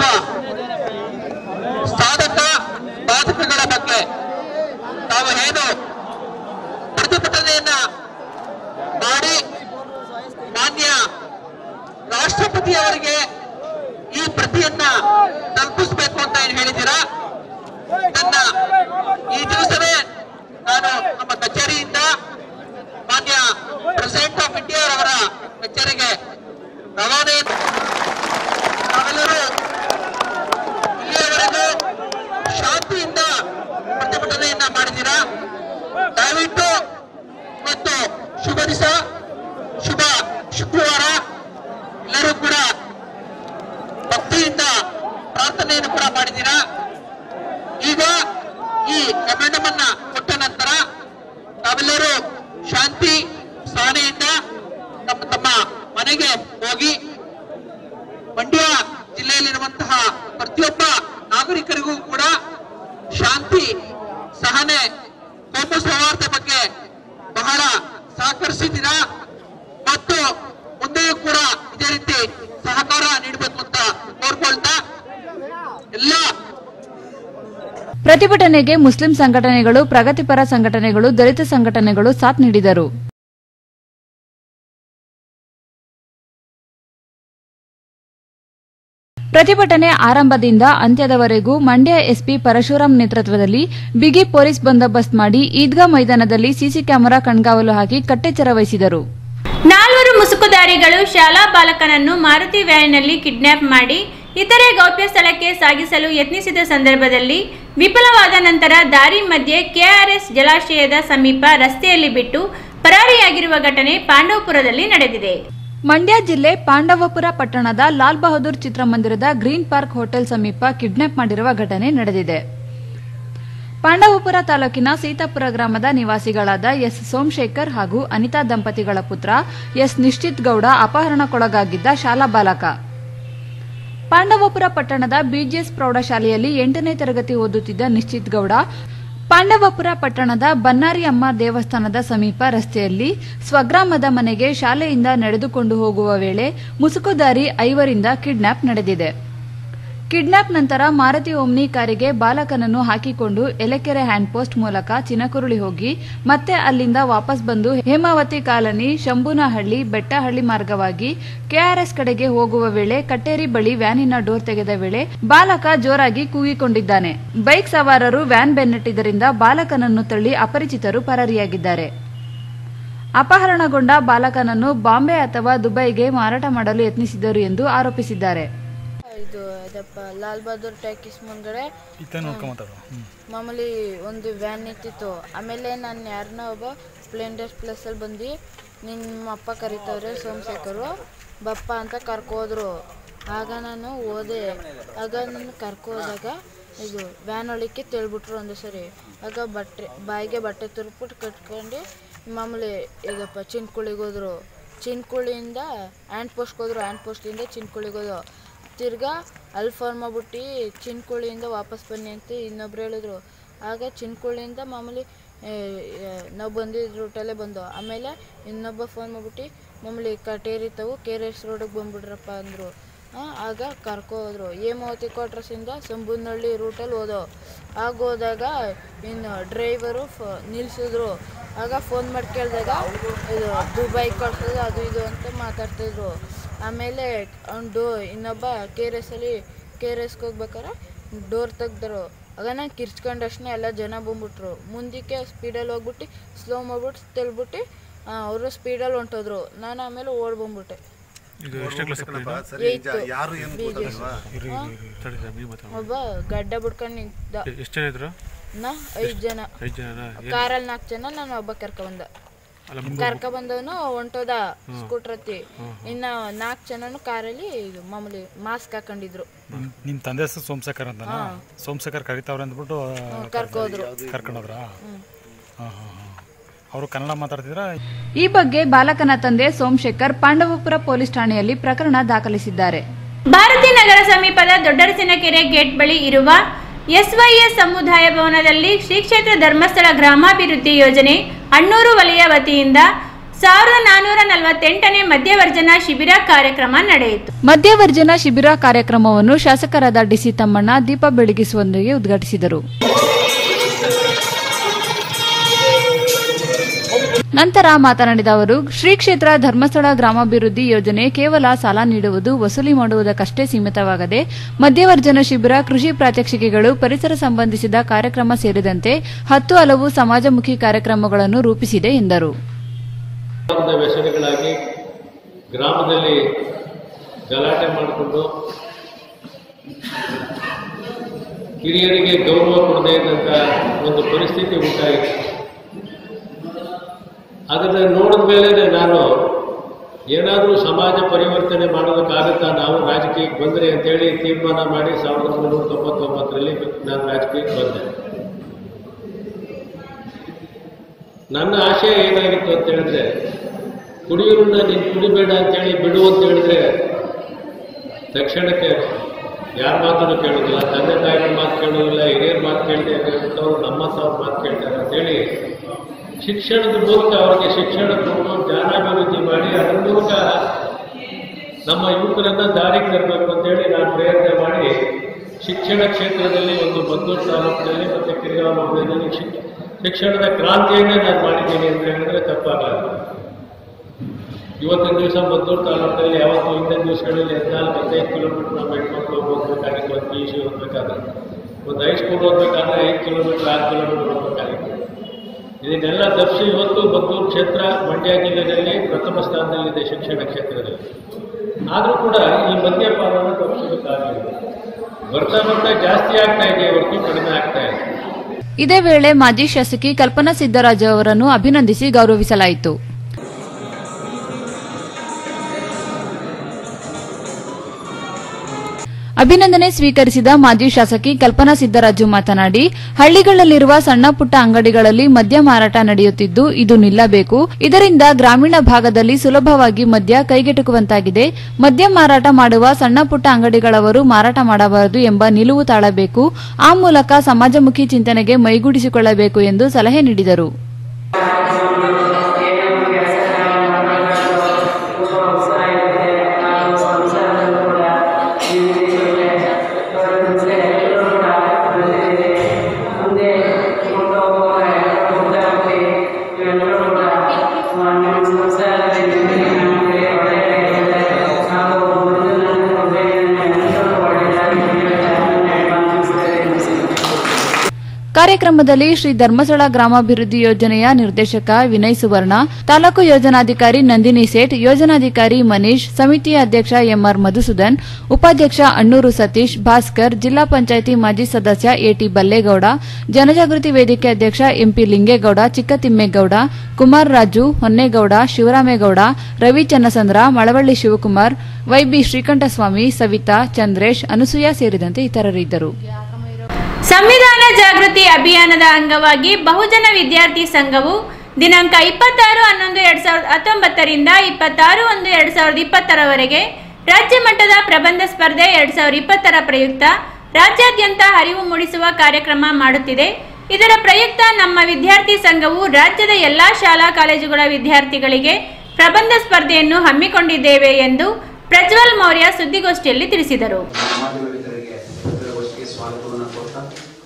ಸಾಧಕ ಬಾಧಕಗಳ ಬಗ್ಗೆ ತಾವು ಏನು ಪ್ರತಿಭಟನೆಯನ್ನ ಮಾಡಿ ಮಾನ್ಯ ರಾಷ್ಟ್ರಪತಿಯವರಿಗೆ ಈ ಪ್ರತಿಯನ್ನ ತಲುಪಿಸಬೇಕು ಅಂತ ಏನ್ ಹೇಳಿದ್ದೀರಾ ನನ್ನ ಈ ದಿವಸವೇ ನಾನು ನಮ್ಮ ಕಚೇರಿಯಿಂದ ಮಾನ್ಯ ಪ್ರೆಸಿಡೆಂಟ್ ಆಫ್ ಇಂಡಿಯಾ ಅವರ ಕಚೇರಿಗೆ ರವಾನೆ ದಿವಸ ಶುಭ ಶುಕ್ರವಾರ ಎಲ್ಲರೂ ಕೂಡ ಭಕ್ತಿಯಿಂದ ಪ್ರಾರ್ಥನೆಯನ್ನು ಕೂಡ ಮಾಡಿದ್ದೀರಾ ಈಗ ಈ ಮೆಮೊಂಡಮ್ ಅನ್ನ ಕೊಟ್ಟ ನಂತರ ತಾವೆಲ್ಲರೂ ಶಾಂತಿ ಸಹನೆಯಿಂದ ತಮ್ಮ ತಮ್ಮ ಮನೆಗೆ ಹೋಗಿ ಮಂಡ್ಯ ಜಿಲ್ಲೆಯಲ್ಲಿರುವಂತಹ ಪ್ರತಿಯೊಬ್ಬ ನಾಗರಿಕರಿಗೂ ಕೂಡ ಶಾಂತಿ ಸಹನೆ ಕೋಮು ಸೌಹಾರ್ದ ಬಗ್ಗೆ ಬಹಳ ಸಹಕರಿಸಿದ್ದೀರಾ ಮತ್ತು ಮುಂದೆಯೂ ಕೂಡ ಇದೇ ರೀತಿ ಸಹಕಾರ ನೀಡಬೇಕು ಅಂತ ಕೋರ್ಕೊಳ್ತಾ ಎಲ್ಲ ಪ್ರತಿಭಟನೆಗೆ ಮುಸ್ಲಿಂ ಸಂಘಟನೆಗಳು ಪ್ರಗತಿಪರ ಸಂಘಟನೆಗಳು ದಲಿತ ಸಂಘಟನೆಗಳು ಸಾಥ್ ನೀಡಿದರು ಪ್ರತಿಭಟನೆ ಆರಂಭದಿಂದ ಅಂತ್ಯದವರೆಗೂ ಮಂಡ್ಯ ಎಸ್ಪಿ ಪರಶುರಾಂ ನೇತೃತ್ವದಲ್ಲಿ ಬಿಗಿ ಪೊಲೀಸ್ ಬಂದೋಬಸ್ತ್ ಮಾಡಿ ಈದ್ಗಾ ಮೈದಾನದಲ್ಲಿ ಸಿಸಿ ಕ್ಯಾಮೆರಾ ಕಣ್ಗಾವಲು ಹಾಕಿ ಕಟ್ಟೆಚ್ಚರ ವಹಿಸಿದರು ನಾಲ್ವರು ಮುಸುಕುದಾರಿಗಳು ಶಾಲಾ ಬಾಲಕನನ್ನು ಮಾರುತಿ ವ್ಯಾನಿನಲ್ಲಿ ಕಿಡ್ನಾಪ್ ಮಾಡಿ ಇತರೆ ಗೌಪ್ಯ ಸ್ಥಳಕ್ಕೆ ಸಾಗಿಸಲು ಯತ್ನಿಸಿದ ಸಂದರ್ಭದಲ್ಲಿ ವಿಫಲವಾದ ನಂತರ ದಾರಿ ಮಧ್ಯೆ ಕೆಆರ್ಎಸ್ ಜಲಾಶಯದ ಸಮೀಪ ರಸ್ತೆಯಲ್ಲಿ ಬಿಟ್ಟು ಪರಾರಿಯಾಗಿರುವ ಘಟನೆ ಪಾಂಡವಪುರದಲ್ಲಿ ನಡೆದಿದೆ ಮಂಡ್ಯ ಜಿಲ್ಲೆ ಪಾಂಡವಪುರ ಪಟ್ಟಣದ ಲಾಲ್ ಬಹದ್ದೂರ್ ಚಿತ್ರಮಂದಿರದ ಗ್ರೀನ್ ಪಾರ್ಕ್ ಹೋಟೆಲ್ ಸಮೀಪ ಕಿಡ್ನಾಪ್ ಮಾಡಿರುವ ಘಟನೆ ನಡೆದಿದೆ ಪಾಂಡವಪುರ ತಾಲೂಕಿನ ಸೀತಾಪುರ ಗ್ರಾಮದ ನಿವಾಸಿಗಳಾದ ಎಸ್ ಸೋಮಶೇಖರ್ ಹಾಗೂ ಅನಿತಾ ದಂಪತಿಗಳ ಪುತ್ರ ಎಸ್ ನಿಶ್ಚಿತ್ ಗೌಡ ಅಪಹರಣಕ್ಕೊಳಗಾಗಿದ್ದ ಶಾಲಾ ಬಾಲಕ ಪಾಂಡವಪುರ ಪಟ್ಟಣದ ಬಿಜಿಎಸ್ ಪ್ರೌಢಶಾಲೆಯಲ್ಲಿ ಎಂಟನೇ ತರಗತಿ ಓದುತ್ತಿದ್ದ ನಿಶ್ಚಿತ್ ಗೌಡ ಪಾಂಡವಪುರ ಪಟ್ಟಣದ ಬನ್ನಾರಿ ಅಮ್ಮ ದೇವಸ್ಥಾನದ ಸಮೀಪ ರಸ್ತೆಯಲ್ಲಿ ಸ್ವಗ್ರಾಮದ ಮನೆಗೆ ಶಾಲೆಯಿಂದ ನಡೆದುಕೊಂಡು ಹೋಗುವ ವೇಳೆ ಮುಸುಕುದಾರಿ ಐವರಿಂದ ಕಿಡ್ನಾಪ್ ನಡೆದಿದೆ ಕಿಡ್ನಾಪ್ ನಂತರ ಮಾರುತಿ ಓಮ್ನಿ ಕಾರಿಗೆ ಬಾಲಕನನ್ನು ಹಾಕಿಕೊಂಡು ಎಲೆಕೆರೆ ಹ್ಯಾಂಡ್ ಪೋಸ್ಟ್ ಮೂಲಕ ಚಿನಕುರುಳಿ ಹೋಗಿ ಮತ್ತೆ ಅಲ್ಲಿಂದ ವಾಪಸ್ ಬಂದು ಹೇಮಾವತಿ ಕಾಲನಿ ಶಂಭುನಹಳ್ಳಿ ಬೆಟ್ಟಹಳ್ಳಿ ಮಾರ್ಗವಾಗಿ ಕೆಆರ್ಎಸ್ ಕಡೆಗೆ ಹೋಗುವ ವೇಳೆ ಕಟ್ಟೇರಿ ಬಳಿ ವ್ಯಾನಿನ ಡೋರ್ ತೆಗೆದ ವೇಳೆ ಬಾಲಕ ಜೋರಾಗಿ ಕೂಗಿಕೊಂಡಿದ್ದಾನೆ ಬೈಕ್ ಸವಾರರು ವ್ಯಾನ್ ಬೆನ್ನಟ್ಟಿದ್ದರಿಂದ ಬಾಲಕನನ್ನು ತಳ್ಳಿ ಅಪರಿಚಿತರು ಪರಾರಿಯಾಗಿದ್ದಾರೆ ಅಪಹರಣಗೊಂಡ ಬಾಲಕನನ್ನು ಬಾಂಬೆ ಅಥವಾ ದುಬೈಗೆ ಮಾರಾಟ ಮಾಡಲು ಯತ್ನಿಸಿದರು ಎಂದು ಆರೋಪಿಸಿದ್ದಾರೆ ಇದು ಅದಪ್ಪ ಲಾಲ್ ಬಹದ್ದೂರ್ ಟ್ಯಾಕಿಸ್ ಮುಂದ್ಗಡೆ ಇತ್ತ ನೋಡ್ಕೊಂಡ್ ಮಾತಾಡು ಹ್ಮ್. ಮಾಮೂಲಿ ಒಂದು ವ್ಯಾನ್ ನಿಂತಿತ್ತು ಆಮೇಲೆ ನಾನು ಯಾರನ್ನ ಒಬ್ಬ ಸ್ಪ್ಲೆಂಡರ್ ಪ್ಲಸ್ಸಲ್ಲಿ ಬಂದು ನಿಮ್ಮ ಅಪ್ಪ ಕರೀತವ್ರೆ ಸೋಮಶೇಖರು ಬಪ್ಪ ಅಂತ ಕರ್ಕೋದ್ರು ಆಗ ನಾನು ಹೋದೆ ಆಗ ನಾನು ಕರ್ಕೊ ಹೋದಾಗ ಇದು ವ್ಯಾನ್ ಒಳಕ್ಕೆ ತಿಳ್ಬಿಟ್ರು ಒಂದು ಸರಿ ಆಗ ಬಟ್ಟೆ ಬಾಯಿಗೆ ಬಟ್ಟೆ ತುರ್ಬಿಟ್ಟು ಕಟ್ಕೊಂಡು ಮಾಮೂಲಿ ಈಗಪ್ಪ ಚಿನ್ಕುಳಿಗೆ ಹೋದ್ರು ಚಿನ್ಕುಳಿಯಿಂದ ಹ್ಯಾಂಡ್ ಪೋಸ್ಟ್ಗೆ ಹೋದ್ರು ಹ್ಯಾಂಡ್ ಪೋಸ್ಟಿಂದ ಚಿನ್ಕುಳಿಗೆ ಹೋದ್ರು ತಿರ್ಗಾ ಅಲ್ಲಿ ಫೋನ್ ಮಾಡ್ಬಿಟ್ಟು ಚಿನ್ಕುಳಿಯಿಂದ ವಾಪಸ್ ಬನ್ನಿ ಅಂತ ಇನ್ನೊಬ್ರು ಹೇಳಿದ್ರು ಆಗ ಚಿನ್ಕುಳಿಯಿಂದ ಮಾಮೂಲಿ ನಾವು ಬಂದಿದ್ದ ರೂಟಲ್ಲೇ ಬಂದು ಆಮೇಲೆ ಇನ್ನೊಬ್ಬ ಫೋನ್ ಮಾಡ್ಬಿಟ್ಟು ಮಾಮೂಲಿ ಕಟೇರಿ ತಾವು ಕೆ ಆರ್ ಎಸ್ ರೋಡಿಗೆ ಬಂದ್ಬಿಡ್ರಪ್ಪ ಅಂದರು ಆಗ ಕರ್ಕೊ ಹೋದ್ರು ಹೇಮಾವತಿ ಕ್ವಾರ್ಟರ್ಸಿಂದ ಸಂಬೂನಹಳ್ಳಿ ರೂಟಲ್ಲಿ ಹೋದೋ ಆಗ ಹೋದಾಗ ಇನ್ನು ಡ್ರೈವರು ಫ ನಿಲ್ಲಿಸಿದ್ರು ಆಗ ಫೋನ್ ಮಾಡಿ ಕೇಳಿದಾಗ ಇದು ದುಬೈ ಕಳ್ಸೋದು ಅದು ಇದು ಅಂತ ಮಾತಾಡ್ತಿದ್ರು ಆಮೇಲೆ ಅವ್ನು ಡೋ ಇನ್ನೊಬ್ಬ ಕೆ ಆರ್ ಎಸ್ಸಲ್ಲಿ ಕೆ ಆರ್ ಎಸ್ಗೆ ಹೋಗ್ಬೇಕಾರೆ ಡೋರ್ ತೆಗ್ದರು ಆಗ ನಾನು ಕಿರ್ಚ್ಕೊಂಡಷ್ಟೇ ಎಲ್ಲ ಜನ ಬಂದ್ಬಿಟ್ರು ಮುಂದಕ್ಕೆ ಸ್ಪೀಡಲ್ಲಿ ಹೋಗ್ಬಿಟ್ಟು ಸ್ಲೋ ಮಾಡ್ಬಿಟ್ಟು ತೆಲ್ಬಿಟ್ಟು ಅವರು ಸ್ಪೀಡಲ್ಲಿ ಹೊಂಟೋದ್ರು ನಾನು ಆಮೇಲೆ ಓಡ್ ಬಂದ್ಬಿಟ್ಟೆ ಇದು ಎಷ್ಟೇ ಕ್ಲಾಸ್ ಏಯ್ತು ಯಾರು ಏನು ಗೊತ್ತಾಗಲ್ವಾ ಇರು ಇರು, ತಡಿ ತಡಿ, ನೀವು ಮಾತಾಡು ಒಬ್ಬ ಗಡ್ಡ ಬಿಡ್ಕೊಂಡು ನಿಂತ ಎ- ಎಷ್ಟು ಜನ ಇದ್ರು ನಾ ಐದು ಜನ ಐದು ಜನ ಕಾರಲ್ಲಿ ನಾಲ್ಕು ಜನ ನಾನು ಒಬ್ಬ ಕರ್ಕೊಂಬಂದ ಅಲ್ಲ ಮುಂದೆ ಕರ್ಕ ಬಂದವನು ಹೊಂಟೋದ ಸ್ಕೂಟರ್ ಹತ್ತಿ ಇನ್ನ ನಾಲ್ಕು ಜನನು ಕಾರಲ್ಲಿ ಇದು ಮಾಮೂಲಿ ಮಾಸ್ಕ್ ಹಾಕೊಂಡಿದ್ರು ನಿಮ್- ನಿಮ್ ತಂದೆ ಹೆಸರು ಸೋಮಶೇಖರ್ ಅಂತ ಸೋಮಶೇಖರ್ ಕರಿತಾವ್ರೆ ಅಂದ್ಬಿಟ್ಟು ಕರ್ಕೋದ್ರು ಕರ್ಕೊಂಡೋದ್ರಾ ಹಾಂ ಹಾಂ ಹಾಂ ಅವರು ಕನ್ನಡ ಮಾತಾಡ್ತಿದ್ರ ಈ ಬಗ್ಗೆ ಬಾಲಕನ ತಂದೆ ಸೋಮಶೇಖರ್ ಪಾಂಡವಪುರ ಪೊಲೀಸ್ ಠಾಣೆಯಲ್ಲಿ ಪ್ರಕರಣ ದಾಖಲಿಸಿದ್ದಾರೆ ಭಾರತಿ ನಗರ ಸಮೀಪದ ದೊಡ್ಡರಸಿನಕೆರೆ ಗೇಟ್ ಬಳಿ ಇರುವ ಎಸ್ವೈಎಸ್ ಸಮುದಾಯ ಭವನದಲ್ಲಿ ಶ್ರೀ ಕ್ಷೇತ್ರ ಧರ್ಮಸ್ಥಳ ಗ್ರಾಮಾಭಿವೃದ್ಧಿ ಯೋಜನೆ ಅಣ್ಣೂರು ವಲಯ ವತಿಯಿಂದ ಸಾವಿರದ ನಾನ್ನೂರ ನಲವತ್ತೆಂಟನೇ ಮಧ್ಯವರ್ಜನ ಶಿಬಿರ ಕಾರ್ಯಕ್ರಮ ನಡೆಯಿತು ಮಧ್ಯವರ್ಜನ ಶಿಬಿರ ಕಾರ್ಯಕ್ರಮವನ್ನು ಶಾಸಕರಾದ ಡಿಸಿ ತಮ್ಮಣ್ಣ ದೀಪ ಬೆಳಗಿಸುವೊಂದಿಗೆ ಉದ್ಘಾಟಿಸಿದರು ನಂತರ ಮಾತನಾಡಿದ ಅವರು ಶ್ರೀ ಕ್ಷೇತ್ರ ಧರ್ಮಸ್ಥಳ ಗ್ರಾಮಾಭಿವೃದ್ಧಿ ಯೋಜನೆ ಕೇವಲ ಸಾಲ ನೀಡುವುದು ವಸೂಲಿ ಮಾಡುವುದಕ್ಕಷ್ಟೇ ಸೀಮಿತವಾಗದೆ ಮಧ್ಯವರ್ಜನ ಶಿಬಿರ ಕೃಷಿ ಪ್ರಾತ್ಯಕ್ಷಿಕೆಗಳು ಪರಿಸರ ಸಂಬಂಧಿಸಿದ ಕಾರ್ಯಕ್ರಮ ಸೇರಿದಂತೆ ಹತ್ತು ಹಲವು ಸಮಾಜಮುಖಿ ಕಾರ್ಯಕ್ರಮಗಳನ್ನು ರೂಪಿಸಿದೆ ಎಂದರು ಆಹಾರದ ವ್ಯಸನಗಳಾಗಿ ಗ್ರಾಮದಲ್ಲಿ ಗಲಾಟೆ ಮಾಡಿಕೊಂಡು ಹಿರಿಯರಿಗೆ ಗೌರವ ಕೊಡದೇ ಇದ್ದಂಥ ಒಂದು ಪರಿಸ್ಥಿತಿ ಉಂಟಾಗಿದೆ ಅದನ್ನು ನೋಡಿದ ಮೇಲೆ ನಾನು ಏನಾದರೂ ಸಮಾಜ ಪರಿವರ್ತನೆ ಮಾಡೋದಕ್ಕಾಗುತ್ತಾ ನಾವು ರಾಜಕೀಯಕ್ಕೆ ಬಂದರೆ ಅಂತೇಳಿ ತೀರ್ಮಾನ ಮಾಡಿ ಸಾವಿರದ ಒಂಬೈನೂರ ತೊಂಬತ್ತೊಂಬತ್ತರಲ್ಲಿ ನಾನು ರಾಜಕೀಯಕ್ಕೆ ಬಂದೆ ನನ್ನ ಆಶಯ ಏನಾಗಿತ್ತು ಅಂತ ಹೇಳಿದ್ರೆ ಕುಡಿಯೋರನ್ನ ನೀನು ಕುಡಿಬೇಡ ಅಂತೇಳಿ ಬಿಡು ಅಂತ ಹೇಳಿದ್ರೆ ತಕ್ಷಣಕ್ಕೆ ಯಾರ ಮಾತನ್ನು ಕೇಳೋದಿಲ್ಲ ತಂದೆ ತಾಯಿಗಳ ಮಾತು ಕೇಳೋದಿಲ್ಲ ಹಿರಿಯರ ಮಾತು ಕೇಳದೆ ಇರ್ತವ್ರು ನಮ್ಮಂಥವ್ರ ಮಾತು ಕೇಳ್ತಾರೆ ಅಂತೇಳಿ ಶಿಕ್ಷಣದ ಮೂಲಕ ಅವರಿಗೆ ಶಿಕ್ಷಣ ಕೊಟ್ಟು ಜ್ಞಾನಾಭಿವೃದ್ಧಿ ಮಾಡಿ ಅದರ ಮೂಲಕ ನಮ್ಮ ಯುವಕರನ್ನ ದಾರಿಗೆ ತರಬೇಕು ಅಂತೇಳಿ ನಾನು ಪ್ರಯತ್ನ ಮಾಡಿ ಶಿಕ್ಷಣ ಕ್ಷೇತ್ರದಲ್ಲಿ ಒಂದು ಮದ್ದೂರು ತಾಲೂಕಿನಲ್ಲಿ ಮತ್ತು ಕಿರಿಗಾಂವ ಹೋಬಳಿಯಲ್ಲಿ ಶಿಕ್- ಶಿಕ್ಷಣದ ಕ್ರಾಂತಿಯನ್ನೇ ನಾನು ಮಾಡಿದ್ದೀನಿ ಅಂತ ಹೇಳಿದ್ರೆ ತಪ್ಪಾಗಲ್ಲ ಇವತ್ತಿನ ದಿವಸ ಮದ್ದೂರು ತಾಲೂಕಿನಲ್ಲಿ ಯಾವತ್ತೂ ಹಿಂದಿನ ದಿವಸಗಳಲ್ಲಿ ಹದಿನಾಲ್ಕು ಹದಿನೈದು ಕಿಲೋಮೀಟರ್ ನಮ್ಮ ಹೆಣ್ಮಕ್ಳು ಹೋಗ್ಬೇಕಾಗಿತ್ತು ಒಂದು ಪಿ ಯು ಸಿ ಓದಬೇಕಾದ್ರೆ ಒಂದು ಹೈಸ್ಕೂಲ್ ಓದಬೇಕಾದ್ರೆ ಐದು ಕಿಲೋಮೀಟರ್ ಆರು ಕಿಲೋಮೀಟರ್ ಹೋಗ್ಬೇಕಾಗಿತ್ತು ಇದನ್ನೆಲ್ಲ ತಪ್ಪಿಸಿ ಇವತ್ತು ಮದ್ದೂರು ಕ್ಷೇತ್ರ ಮಂಡ್ಯ ಜಿಲ್ಲೆಯಲ್ಲಿ ಪ್ರಥಮ ಸ್ಥಾನದಲ್ಲಿದೆ ಶಿಕ್ಷಣ ಕ್ಷೇತ್ರದಲ್ಲಿ ಆದರೂ ಕೂಡ ಈ ಮದ್ಯಪಾನವನ್ನು ತಪ್ಪಿಸೋದಕ್ಕಾಗಲಿಲ್ಲ ಬರ್ತಾ ಬರ್ತಾ ಜಾಸ್ತಿ ಆಗ್ತಾ ಇದೆ ಹೊರತು ಕಡಿಮೆ ಆಗ್ತಾ ಇದೆ ಇದೇ ವೇಳೆ ಮಾಜಿ ಶಾಸಕಿ ಕಲ್ಪನಾ ಸಿದ್ದರಾಜು ಅವರನ್ನು ಅಭಿನಂದಿಸಿ ಗೌರವಿಸಲಾಯಿತು ಅಭಿನಂದನೆ ಸ್ವೀಕರಿಸಿದ ಮಾಜಿ ಶಾಸಕಿ ಕಲ್ಪನಾ ಸಿದ್ದರಾಜು ಮಾತನಾಡಿ ಹಳ್ಳಿಗಳಲ್ಲಿರುವ ಸಣ್ಣ ಪುಟ್ಟ ಅಂಗಡಿಗಳಲ್ಲಿ ಮದ್ಯ ಮಾರಾಟ ನಡೆಯುತ್ತಿದ್ದು ಇದು ನಿಲ್ಲಬೇಕು ಇದರಿಂದ ಗ್ರಾಮೀಣ ಭಾಗದಲ್ಲಿ ಸುಲಭವಾಗಿ ಮದ್ಯ ಕೈಗೆಟುಕುವಂತಾಗಿದೆ ಮದ್ಯ ಮಾರಾಟ ಮಾಡುವ ಸಣ್ಣ ಪುಟ್ಟ ಅಂಗಡಿಗಳವರು ಮಾರಾಟ ಮಾಡಬಾರದು ಎಂಬ ನಿಲುವು ತಾಳಬೇಕು ಆ ಮೂಲಕ ಸಮಾಜಮುಖಿ ಚಿಂತನೆಗೆ ಮೈಗೂಡಿಸಿಕೊಳ್ಳಬೇಕು ಎಂದು ಸಲಹೆ ನೀಡಿದರು ಕಾರ್ಯಕ್ರಮದಲ್ಲಿ ಶ್ರೀ ಧರ್ಮಸ್ಥಳ ಗ್ರಾಮಾಭಿವೃದ್ಧಿ ಯೋಜನೆಯ ನಿರ್ದೇಶಕ ವಿನಯ್ ಸುವರ್ಣ ತಾಲೂಕು ಯೋಜನಾಧಿಕಾರಿ ನಂದಿನಿ ಸೇಠ್ ಯೋಜನಾಧಿಕಾರಿ ಮನೀಶ್ ಸಮಿತಿಯ ಅಧ್ಯಕ್ಷ ಎಂಆರ್ ಮಧುಸೂದನ್ ಉಪಾಧ್ಯಕ್ಷ ಅಣ್ಣೂರು ಸತೀಶ್ ಭಾಸ್ಕರ್ ಜಿಲ್ಲಾ ಪಂಚಾಯಿತಿ ಮಾಜಿ ಸದಸ್ಯ ಎಟಿ ಬಲ್ಲೇಗೌಡ ಜನಜಾಗೃತಿ ವೇದಿಕೆ ಅಧ್ಯಕ್ಷ ಎಂಪಿ ಲಿಂಗೇಗೌಡ ಚಿಕ್ಕತಿಮ್ಮೇಗೌಡ ಕುಮಾರ್ ರಾಜು ಹೊನ್ನೇಗೌಡ ಶಿವರಾಮೇಗೌಡ ರವಿ ಚನ್ನಸಂದ್ರ ಮಳವಳ್ಳಿ ಶಿವಕುಮಾರ್ ವೈಬಿ ಶ್ರೀಕಂಠಸ್ವಾಮಿ ಸವಿತಾ ಚಂದ್ರೇಶ್ ಅನಸೂಯ ಸೇರಿದಂತೆ ಇತರರಿದ್ದರು ಸಂವಿಧಾನ ಜಾಗೃತಿ ಅಭಿಯಾನದ ಅಂಗವಾಗಿ ಬಹುಜನ ವಿದ್ಯಾರ್ಥಿ ಸಂಘವು ದಿನಾಂಕ ಇಪ್ಪತ್ತಾರು ಹನ್ನೊಂದು ಎರಡ್ ಸಾವಿರದ ಹತ್ತೊಂಬತ್ತರಿಂದ ಇಪ್ಪತ್ತಾರು ಒಂದು ಎರಡ್ ಸಾವಿರದ ಇಪ್ಪತ್ತರವರೆಗೆ ರಾಜ್ಯ ಮಟ್ಟದ ಪ್ರಬಂಧ ಸ್ಪರ್ಧೆ ಎರಡ್ ಸಾವಿರದ ಇಪ್ಪತ್ತರ ಪ್ರಯುಕ್ತ ರಾಜ್ಯಾದ್ಯಂತ ಅರಿವು ಮೂಡಿಸುವ ಕಾರ್ಯಕ್ರಮ ಮಾಡುತ್ತಿದೆ ಇದರ ಪ್ರಯುಕ್ತ ನಮ್ಮ ವಿದ್ಯಾರ್ಥಿ ಸಂಘವು ರಾಜ್ಯದ ಎಲ್ಲಾ ಶಾಲಾ ಕಾಲೇಜುಗಳ ವಿದ್ಯಾರ್ಥಿಗಳಿಗೆ ಪ್ರಬಂಧ ಸ್ಪರ್ಧೆಯನ್ನು ಹಮ್ಮಿಕೊಂಡಿದ್ದೇವೆ ಎಂದು ಪ್ರಜ್ವಲ್ ಮೌರ್ಯ ಸುದ್ದಿಗೋಷ್ಠಿಯಲ್ಲಿ ತಿಳಿಸಿದರು ಮಾಧ್ಯಮ ಮಿತ್ರರಿಗೆ ಪತ್ರಿಕಾಗೋಷ್ಠಿಗೆ ಸ್ವಾಗತವನ್ನು ಕೊಡ್ತಾ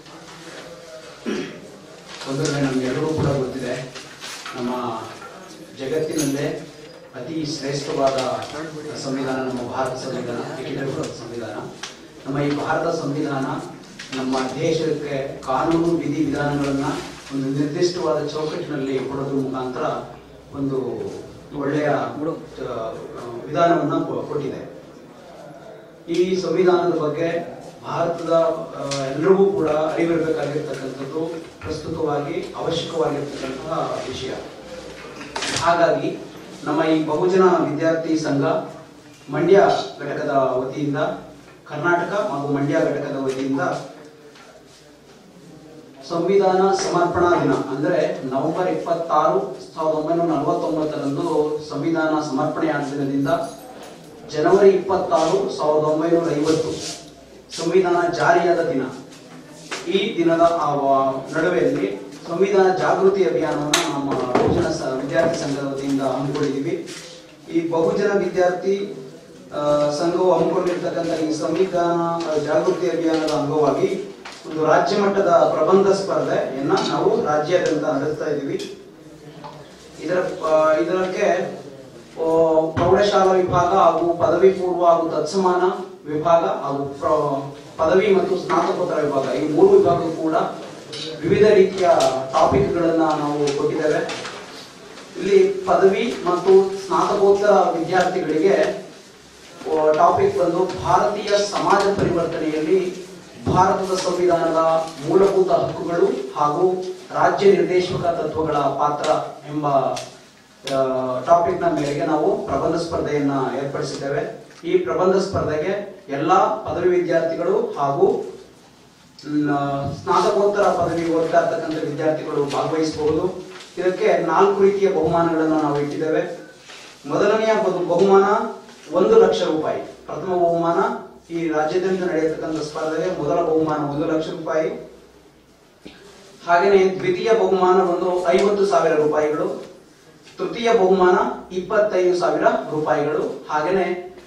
ಒಂದೊಂದು ನಮಗೆಲ್ಲರೂ ಕೂಡ ಗೊತ್ತಿದೆ ನಮ್ಮ ಜಗತ್ತಿನಲ್ಲೇ ಅತಿ ಶ್ರೇಷ್ಠವಾದ ಸಂವಿಧಾನ ನಮ್ಮ ಭಾರತ ಸಂವಿಧಾನ ಏಕೀಕೃತ ಸಂವಿಧಾನ ನಮ್ಮ ಈ ಭಾರತ ಸಂವಿಧಾನ ನಮ್ಮ ದೇಶಕ್ಕೆ ಕಾನೂನು ವಿಧಿ ವಿಧಾನಗಳನ್ನ ಒಂದು ನಿರ್ದಿಷ್ಟವಾದ ಚೌಕಟ್ಟಿನಲ್ಲಿ ಕೊಡೋದ್ರ ಮುಖಾಂತರ ಒಂದು ಒಳ್ಳೆಯ ಆ, ವಿಧಾನವನ್ನ ಕೊ- ಕೊಟ್ಟಿದೆ ಈ ಸಂವಿಧಾನದ ಬಗ್ಗೆ ಭಾರತದ ಆ, ಎಲ್ರಿಗೂ ಕೂಡ ಅರಿವಿರಬೇಕಾಗಿರ್ತಕ್ಕಂಥದ್ದು ಪ್ರಸ್ತುತವಾಗಿ ಅವಶ್ಯಕವಾಗಿರ್ತಕ್ಕಂತಹ ವಿಷಯ ಹಾಗಾಗಿ ನಮ್ಮ ಈ ಬಹುಜನ ವಿದ್ಯಾರ್ಥಿ ಸಂಘ ಮಂಡ್ಯ ಘಟಕದ ವತಿಯಿಂದ ಕರ್ನಾಟಕ ಹಾಗೂ ಮಂಡ್ಯ ಘಟಕದ ವತಿಯಿಂದ ಸಂವಿಧಾನ ಸಮರ್ಪಣಾ ದಿನ ಅಂದ್ರೆ ನವೆಂಬರ್ ಇಪ್ಪತ್ತಾರು ಸಾವಿರದ ಒಂಬೈನೂರ ನಲವತ್ತೊಂಬತ್ತರಂದು ಸಂವಿಧಾನ ಸಮರ್ಪಣೆಯಾದ ದಿನದಿಂದ ಜನವರಿ ಇಪ್ಪತ್ತಾರು ಸಾವಿರದ ಒಂಬೈನೂರ ಐವತ್ತು ಸಂವಿಧಾನ ಜಾರಿಯಾದ ದಿನ ಈ ದಿನದ ಆ ವ- ನಡುವೆಯಲ್ಲಿ ಸಂವಿಧಾನ ಜಾಗೃತಿ ಅಭಿಯಾನವನ್ನು ನಮ್ಮ ಬಹುಜನ ಸ- ವಿದ್ಯಾರ್ಥಿ ಸಂಘದ ವತಿಯಿಂದ ಹಮ್ಮಿಕೊಂಡಿದ್ದೀವಿ ಈ ಬಹುಜನ ವಿದ್ಯಾರ್ಥಿ ಆ, ಸಂಘವು ಹಮ್ಮಿಕೊಂಡಿರ್ತಕ್ಕಂಥ ಈ ಸಂವಿಧಾನ ಜಾಗೃತಿ ಅಭಿಯಾನದ ಅಂಗವಾಗಿ ಒಂದು ರಾಜ್ಯ ಮಟ್ಟದ ಪ್ರಬಂಧ ಸ್ಪರ್ಧೆಯನ್ನ ನಾವು ರಾಜ್ಯಾದ್ಯಂತ ನಡೆಸ್ತಾ ಇದ್ದೀವಿ ಇದರ ಆ, ಇದಕ್ಕೆ ಆ, ಪ್ರೌಢಶಾಲಾ ವಿಭಾಗ ಹಾಗೂ ಪದವಿ ಪೂರ್ವ ಹಾಗೂ ತತ್ಸಮಾನ ವಿಭಾಗ ಹಾಗೂ ಪ್ರ- ಪದವಿ ಮತ್ತು ಸ್ನಾತಕೋತ್ತರ ವಿಭಾಗ ಈ ಮೂರು ವಿಭಾಗಕ್ಕೂ ಕೂಡ ವಿವಿಧ ರೀತಿಯ ಟಾಪಿಕ್ಗಳನ್ನ ನಾವು ಕೊಟ್ಟಿದ್ದೇವೆ ಇಲ್ಲಿ ಪದವಿ ಮತ್ತು ಸ್ನಾತಕೋತ್ತರ ವಿದ್ಯಾರ್ಥಿಗಳಿಗೆ ಟಾಪಿಕ್ ಬಂದು ಭಾರತೀಯ ಸಮಾಜ ಪರಿವರ್ತನೆಯಲ್ಲಿ ಭಾರತದ ಸಂವಿಧಾನದ ಮೂಲಭೂತ ಹಕ್ಕುಗಳು ಹಾಗೂ ರಾಜ್ಯ ನಿರ್ದೇಶಕ ತತ್ವಗಳ ಪಾತ್ರ ಎಂಬ ಟಾಪಿಕ್ ನ ಮೇರೆಗೆ ನಾವು ಪ್ರಬಂಧ ಸ್ಪರ್ಧೆಯನ್ನ ಏರ್ಪಡಿಸಿದ್ದೇವೆ ಈ ಪ್ರಬಂಧ ಸ್ಪರ್ಧೆಗೆ ಎಲ್ಲಾ ಪದವಿ ವಿದ್ಯಾರ್ಥಿಗಳು ಹಾಗೂ ಮ್, ಸ್ನಾತಕೋತ್ತರ ಪದವಿ ಓದ್ತಾ ಇರ್ತಕ್ಕಂಥ ವಿದ್ಯಾರ್ಥಿಗಳು ಭಾಗವಹಿಸಬಹುದು ಇದಕ್ಕೆ ನಾಲ್ಕು ರೀತಿಯ ಬಹುಮಾನಗಳನ್ನು ನಾವು ಇಟ್ಟಿದ್ದೇವೆ ಮೊದಲನೆಯ ಬಹು- ಬಹುಮಾನ ಒಂದು ಲಕ್ಷ ರೂಪಾಯಿ ಪ್ರಥಮ ಬಹುಮಾನ ಈ ರಾಜ್ಯಾದ್ಯಂತ ನಡೆಯತಕ್ಕಂಥ ಸ್ಪರ್ಧೆಗೆ ಮೊದಲ ಬಹುಮಾನ ಒಂದು ಲಕ್ಷ ರೂಪಾಯಿ ಹಾಗೆಯೇ ದ್ವಿತೀಯ ಬಹುಮಾನ ಒಂದು ಐವತ್ತು ಸಾವಿರ ರೂಪಾಯಿಗಳು ತೃತೀಯ ಬಹುಮಾನ ಇಪ್ಪತ್ತೈದು ಸಾವಿರ ರೂಪಾಯಿಗಳು ಹಾಗೆಯೇ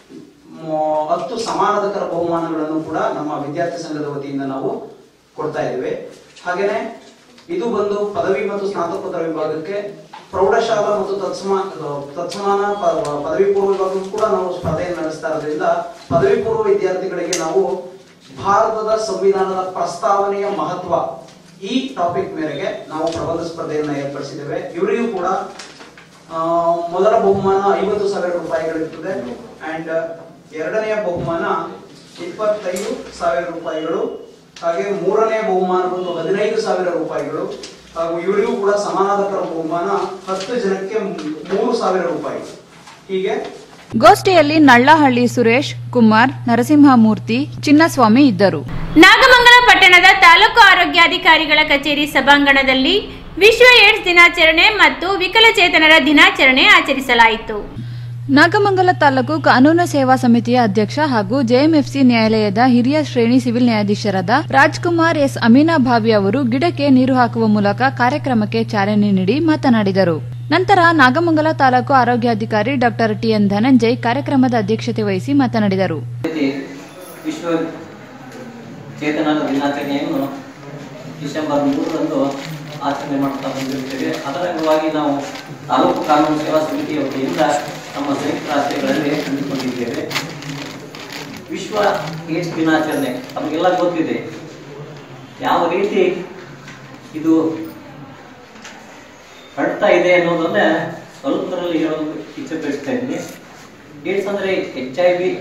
ಮ- ಹತ್ತು ಸಮಾನಾಧಕರ ಬಹುಮಾನಗಳನ್ನು ಕೂಡ ನಮ್ಮ ವಿದ್ಯಾರ್ಥಿ ಸಂಘದ ವತಿಯಿಂದ ನಾವು ಕೊಡ್ತಾ ಇದ್ದೇವೆ ಹಾಗೇನೆ ಇದು ಬಂದು ಪದವಿ ಮತ್ತು ಸ್ನಾತಕೋತ್ತರ ವಿಭಾಗಕ್ಕೆ ಪ್ರೌಢಶಾಲಾ ಮತ್ತು ತತ್ಸಮ ತತ್ಸಮಾನ ಪ- ಪದವಿ ಪೂರ್ವ ವಿಭಾಗಕ್ಕೂ ಕೂಡ ನಾವು ಸ್ಪರ್ಧೆಯನ್ನು ನಡೆಸ್ತಾ ಇರೋದ್ರಿಂದ ಪದವಿ ಪೂರ್ವ ವಿದ್ಯಾರ್ಥಿಗಳಿಗೆ ನಾವು ಭಾರತದ ಸಂವಿಧಾನದ ಪ್ರಸ್ತಾವನೆಯ ಮಹತ್ವ ಈ ಟಾಪಿಕ್ ಮೇರೆಗೆ ನಾವು ಪ್ರಬಂಧ ಸ್ಪರ್ಧೆಯನ್ನ ಏರ್ಪಡಿಸಿದ್ದೇವೆ ಇವರಿಗೂ ಕೂಡ ಆ, ಮೊದಲ ಬಹುಮಾನ ಐವತ್ತು ಸಾವಿರ ರೂಪಾಯಿಗಳಿರ್ತದೆ ಅಂಡ್ ಎರಡನೆಯ ಬಹುಮಾನ ಇಪ್ಪತ್ತೈದು ಸಾವಿರ ರೂಪಾಯಿಗಳು ಹಾಗೆ ಮೂರನೇ ಬಹುಮಾನ ಬಂದು ಹದಿನೈದು ಸಾವಿರ ರೂಪಾಯಿಗಳು ಹಾಗೂ ಇವರಿಗೂ ಕೂಡ ಸಮಾನಾಧಕರ ಬಹುಮಾನ ಹತ್ತು ಜನಕ್ಕೆ ಮೂರು ಸಾವಿರ ರೂಪಾಯಿ ಹೀಗೆ ಗೋಷ್ಠಿಯಲ್ಲಿ ನಳ್ಳಹಳ್ಳಿ ಸುರೇಶ್ ಕುಮಾರ್ ನರಸಿಂಹಮೂರ್ತಿ ಚಿನ್ನಸ್ವಾಮಿ ಇದ್ದರು ನಾಗಮಂಗಲ ಪಟ್ಟಣದ ತಾಲೂಕು ಆರೋಗ್ಯಾಧಿಕಾರಿಗಳ ಕಚೇರಿ ಸಭಾಂಗಣದಲ್ಲಿ ವಿಶ್ವ ಏಡ್ಸ್ ದಿನಾಚರಣೆ ಮತ್ತು ವಿಕಲಚೇತನರ ದಿನಾಚರಣೆ ಆಚರಿಸಲಾಯಿತು ನಾಗಮಂಗಲ ತಾಲೂಕು ಕಾನೂನು ಸೇವಾ ಸಮಿತಿಯ ಅಧ್ಯಕ್ಷ ಹಾಗೂ ಜೆಎಂಎಫ್ಸಿ ನ್ಯಾಯಾಲಯದ ಹಿರಿಯ ಶ್ರೇಣಿ ಸಿವಿಲ್ ನ್ಯಾಯಾಧೀಶರಾದ ರಾಜ್ಕುಮಾರ್ ಎಸ್ ಅಮೀನಾಭಾವಿ ಅವರು ಗಿಡಕ್ಕೆ ನೀರು ಹಾಕುವ ಮೂಲಕ ಕಾರ್ಯಕ್ರಮಕ್ಕೆ ಚಾಲನೆ ನೀಡಿ ಮಾತನಾಡಿದರು ನಂತರ ನಾಗಮಂಗಲ ತಾಲೂಕು ಆರೋಗ್ಯಾಧಿಕಾರಿ ಡಾಕ್ಟರ್ ಟಿಎನ್ ಧನಂಜಯ್ ಕಾರ್ಯಕ್ರಮದ ಅಧ್ಯಕ್ಷತೆ ವಹಿಸಿ ಮಾತನಾಡಿದರು ರೀತಿ ವಿಶ್ವ ಚೇತನರ ದಿನಾಚರಣೆಯನ್ನು ಡಿಸೆಂಬರ್ ಮೂರರಂದು ಆಚರಣೆ ಮಾಡ್ತಾ ಬಂದಿರುತ್ತೇವೆ ಅದರ ಅಂಗವಾಗಿ ನಾವು ತಾಲೂಕು ಕಾನೂನು ಸೇವಾ ಸಮಿತಿಯ ವತಿಯಿಂದ ನಮ್ಮ ಸಂಯುಕ್ತ ರಾಷ್ಟ್ರಗಳಲ್ಲಿ ಹಮ್ಮಿಕೊಂಡಿದ್ದೇವೆ ವಿಶ್ವ ಏಡ್ಸ್ ದಿನಾಚರಣೆ ತಮಗೆಲ್ಲ ಗೊತ್ತಿದೆ ಯಾವ ರೀತಿ ಇದು ಹರಡ್ತಾ ಇದೆ ಅನ್ನೋದನ್ನ ಸ್ವಲ್ಪರಲ್ಲಿ ಹೇಳೋದು ಇಚ್ಛೆ ಪಡಿಸ್ತಾ ಇದ್ದೀನಿ ಏಡ್ಸ್ ಅಂದ್ರೆ ಎಚ್ ಐ ವಿ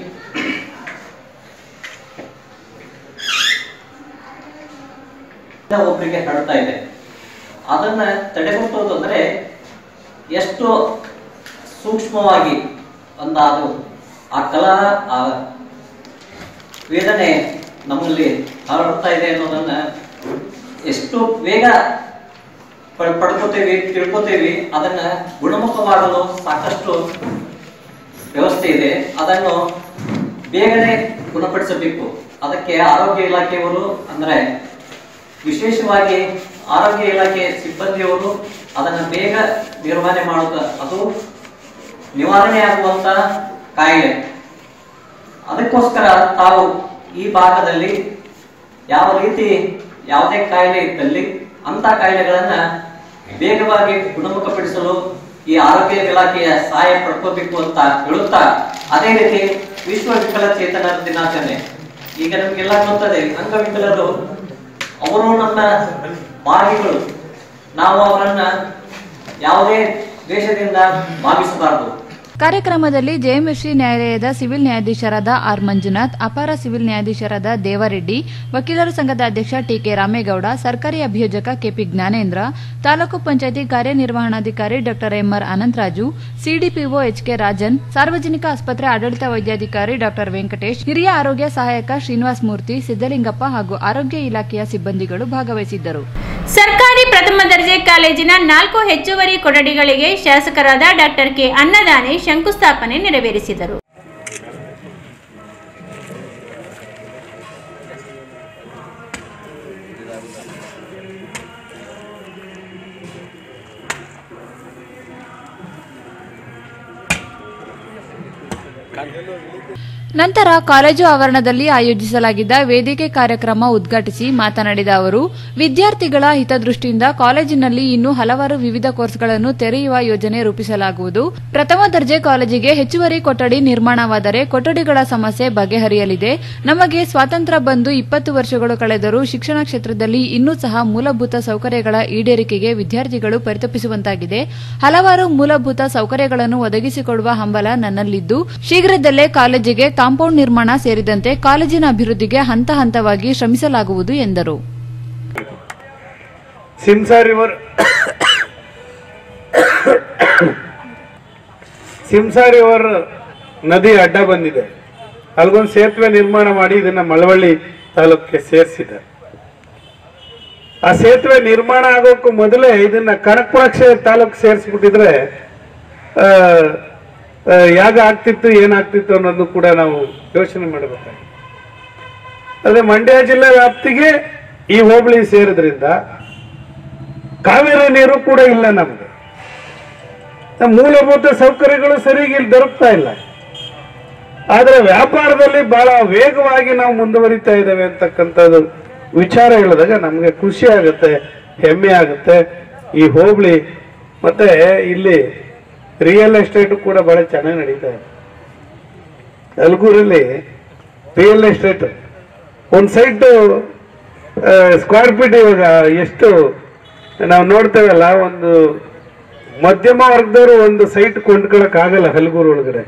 ಒಬ್ಬರಿಗೆ ಹರಡ್ತಾ ಇದೆ ಅದನ್ನ ತಡೆಗಟ್ಟೋದು ಅಂದ್ರೆ ಎಷ್ಟು ಸೂಕ್ಷ್ಮವಾಗಿ ಒಂದು ಅದು ಆ ಕಲಾ ಆ ವೇದನೆ ನಮ್ಮಲ್ಲಿ ಹರಡ್ತಾ ಇದೆ ಅನ್ನೋದನ್ನ ಎಷ್ಟು ಬೇಗ ಪಡ್- ಪಡ್ಕೋತೇವಿ ತಿಳ್ಕೊತೇವಿ ಅದನ್ನ ಗುಣಮುಖವಾಗಲು ಸಾಕಷ್ಟು ವ್ಯವಸ್ಥೆ ಇದೆ ಅದನ್ನು ಬೇಗನೆ ಗುಣಪಡಿಸಬೇಕು ಅದಕ್ಕೆ ಆರೋಗ್ಯ ಇಲಾಖೆಯವರು ಅಂದ್ರೆ ವಿಶೇಷವಾಗಿ ಆರೋಗ್ಯ ಇಲಾಖೆ ಸಿಬ್ಬಂದಿಯವರು ಅದನ್ನ ಬೇಗ ನಿರ್ವಹಣೆ ಮಾಡೋದು ಅದು ನಿವಾರಣೆ ಆಗುವಂತ ಕಾಯಿಲೆ ಅದಕ್ಕೋಸ್ಕರ ತಾವು ಈ ಭಾಗದಲ್ಲಿ ಯಾವ ರೀತಿ ಯಾವುದೇ ಕಾಯಿಲೆ ಇದ್ದಲ್ಲಿ ಅಂತ ಕಾಯಿಲೆಗಳನ್ನ ಬೇಗವಾಗಿ ಗುಣಮುಖಪಡಿಸಲು ಈ ಆರೋಗ್ಯ ಇಲಾಖೆಯ ಸಹಾಯ ಪಡ್ಕೋಬೇಕು ಅಂತ ಹೇಳುತ್ತಾ ಅದೇ ರೀತಿ ವಿಶ್ವ ವಿಕಲಚೇತನರ ದಿನಾಚರಣೆ ಈಗ ನಮಗೆಲ್ಲ ಗೊತ್ತದೆ ಅಂಗವಿಕಲರು ಅವರು ನಮ್ಮ ಭಾಗಿಗಳು ನಾವು ಅವರನ್ನ ಯಾವುದೇ ದೇಶದಿಂದ ಭಾವಿಸಬಾರದು ಕಾರ್ಯಕ್ರಮದಲ್ಲಿ ಜೆಎಂಎಫ್ಸಿ ನ್ಯಾಯಾಲಯದ ಸಿವಿಲ್ ನ್ಯಾಯಾಧೀಶರಾದ ಆರ್ ಮಂಜುನಾಥ್ ಅಪಾರ ಸಿವಿಲ್ ನ್ಯಾಯಾಧೀಶರಾದ ದೇವರೆಡ್ಡಿ ವಕೀಲರ ಸಂಘದ ಅಧ್ಯಕ್ಷ ಟಿಕೆ ರಾಮೇಗೌಡ ಸರ್ಕಾರಿ ಅಭಿಯೋಜಕ ಕೆಪಿ ಜ್ಞಾನೇಂದ್ರ ತಾಲೂಕು ಪಂಚಾಯಿತಿ ಕಾರ್ಯನಿರ್ವಹಣಾಧಿಕಾರಿ ಡಾ MR Anantharaju CDPO HK Rajan ಸಾರ್ವಜನಿಕ ಆಸ್ಪತ್ರೆ ಆಡಳಿತ ವೈದ್ಯಾಧಿಕಾರಿ ಡಾ ವೆಂಕಟೇಶ್ ಹಿರಿಯ ಆರೋಗ್ಯ ಸಹಾಯಕ ಶ್ರೀನಿವಾಸ ಮೂರ್ತಿ ಸಿದ್ದಲಿಂಗಪ್ಪ ಹಾಗೂ ಆರೋಗ್ಯ ಇಲಾಖೆಯ ಸಿಬ್ಬಂದಿಗಳು ಭಾಗವಹಿಸಿದ್ದರು ಸರ್ಕಾರಿ ಪ್ರಥಮ ದರ್ಜೆ ಕಾಲೇಜಿನ ನಾಲ್ಕು ಹೆಚ್ಚುವರಿ ಕೊಠಡಿಗಳಿಗೆ ಶಾಸಕರಾದ ಡಾಕ್ಟರ್ ಕೆ ಅನ್ನದಾನಿ ಶಂಕುಸ್ಥಾಪನೆ ನೆರವೇರಿಸಿದರು ನಂತರ ಕಾಲೇಜು ಆವರಣದಲ್ಲಿ ಆಯೋಜಿಸಲಾಗಿದ್ದ ವೇದಿಕೆ ಕಾರ್ಯಕ್ರಮ ಉದ್ಘಾಟಿಸಿ ಮಾತನಾಡಿದ ಅವರು ವಿದ್ಯಾರ್ಥಿಗಳ ಹಿತದೃಷ್ಟಿಯಿಂದ ಕಾಲೇಜಿನಲ್ಲಿ ಇನ್ನೂ ಹಲವಾರು ವಿವಿಧ ಕೋರ್ಸ್ಗಳನ್ನು ತೆರೆಯುವ ಯೋಜನೆ ರೂಪಿಸಲಾಗುವುದು ಪ್ರಥಮ ದರ್ಜೆ ಕಾಲೇಜಿಗೆ ಹೆಚ್ಚುವರಿ ಕೊಠಡಿ ನಿರ್ಮಾಣವಾದರೆ ಕೊಠಡಿಗಳ ಸಮಸ್ಯೆ ಬಗೆಹರಿಯಲಿದೆ ನಮಗೆ ಸ್ವಾತಂತ್ರ್ಯ ಬಂದು ಇಪ್ಪತ್ತು ವರ್ಷಗಳು ಕಳೆದರೂ ಶಿಕ್ಷಣ ಕ್ಷೇತ್ರದಲ್ಲಿ ಇನ್ನೂ ಸಹ ಮೂಲಭೂತ ಸೌಕರ್ಯಗಳ ಈಡೇರಿಕೆಗೆ ವಿದ್ಯಾರ್ಥಿಗಳು ಪರಿತಪಿಸುವಂತಾಗಿದೆ ಹಲವಾರು ಮೂಲಭೂತ ಸೌಕರ್ಯಗಳನ್ನು ಒದಗಿಸಿಕೊಡುವ ಹಂಬಲ ನನ್ನಲ್ಲಿದ್ದು ಶೀಘ್ರದಲ್ಲೇ ಕಾಲೇಜಿಗೆ ಕಾಂಪೌಂಡ್ ನಿರ್ಮಾಣ ಸೇರಿದಂತೆ ಕಾಲೇಜಿನ ಅಭಿವೃದ್ಧಿಗೆ ಹಂತ ಹಂತವಾಗಿ ಶ್ರಮಿಸಲಾಗುವುದು ಎಂದರು ಸಿಮ್ಸಾ ರಿವರ್ ಸಿಂಸಾರಿ ಅವರ್ ನದಿ ಅಡ್ಡ ಬಂದಿದೆ ಅಲ್ಗೊಂದು ಸೇತುವೆ ನಿರ್ಮಾಣ ಮಾಡಿ ಇದನ್ನ ಮಳವಳ್ಳಿ ತಾಲೂಕಿಗೆ ಸೇರಿಸಿದ್ದಾರೆ ಆ ಸೇತುವೆ ನಿರ್ಮಾಣ ಆಗೋಕ್ಕೂ ಮೊದಲೇ ಇದನ್ನ ಕನಕಪುರ ಕ್ಷೇ ತಾಲೂಕು ಸೇರಿಸ್ಬಿಟ್ಟಿದ್ರೆ ಆ, ಆ, ಯಾಗ ಆಗ್ತಿತ್ತು ಏನಾಗ್ತಿತ್ತು ಅನ್ನೋದು ಕೂಡ ನಾವು ಯೋಚನೆ ಮಾಡಬೇಕಾಗಿದೆ ಅದೇ ಮಂಡ್ಯ ಜಿಲ್ಲೆ ವ್ಯಾಪ್ತಿಗೆ ಈ ಹೋಬಳಿ ಸೇರಿದ್ರಿಂದ ಕಾವೇರಿ ನೀರು ಕೂಡ ಇಲ್ಲ ನಮ್ಗೆ ನಮ್ಮ ಮೂಲಭೂತ ಸೌಕರ್ಯಗಳು ಸರಿಯಾಗಿ ಇಲ್ಲಿ ದೊರಕ್ತಾ ಇಲ್ಲ ಆದ್ರೆ ವ್ಯಾಪಾರದಲ್ಲಿ ಬಹಳ ವೇಗವಾಗಿ ನಾವು ಮುಂದುವರಿತಾ ಇದ್ದೇವೆ ಅಂತಕ್ಕಂಥದ್ದು ವಿಚಾರ ಹೇಳಿದಾಗ ನಮಗೆ ಖುಷಿ ಆಗುತ್ತೆ ಹೆಮ್ಮೆ ಆಗುತ್ತೆ ಈ ಹೋಬಳಿ ಮತ್ತೆ ಇಲ್ಲಿ ರಿಯಲ್ ಎಸ್ಟೇಟ್ ಕೂಡ ಬಹಳ ಚೆನ್ನಾಗಿ ನಡೀತಾ ಇದೆ ಅಲ್ಗೂರಲ್ಲಿ ರಿಯಲ್ ಎಸ್ಟೇಟ್ ಒಂದು ಸೈಟ್ ಸ್ಕ್ವೇರ್ ಫೀಟ್ ಇವಾಗ ಎಷ್ಟು ನಾವು ನೋಡ್ತೇವಲ್ಲ ಒಂದು ಮಧ್ಯಮ ವರ್ಗದವರು ಒಂದು ಸೈಟ್ ಕೊಂಡ್ಕೊಳಕ್ ಆಗಲ್ಲ ಹಲಗೂರು ಒಳಗಡೆ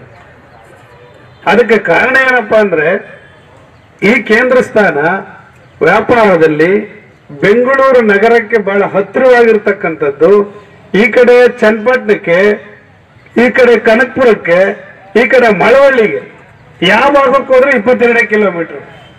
ಅದಕ್ಕೆ ಕಾರಣ ಏನಪ್ಪಾ ಅಂದ್ರೆ ಈ ಕೇಂದ್ರ ಸ್ಥಾನ ವ್ಯಾಪಾರದಲ್ಲಿ ಬೆಂಗಳೂರು ನಗರಕ್ಕೆ ಬಹಳ ಹತ್ತಿರವಾಗಿರ್ತಕ್ಕಂಥದ್ದು ಈ ಕಡೆ ಚನ್ನಪಟ್ಟಣಕ್ಕೆ ಈ ಕಡೆ ಕನಕಪುರಕ್ಕೆ ಈ ಕಡೆ ಮಳವಳ್ಳಿಗೆ ಯಾವ ಭಾಗಕ್ಕೆ ಹೋದ್ರೆ ಇಪ್ಪತ್ತೆರಡು ಕಿಲೋಮೀಟರ್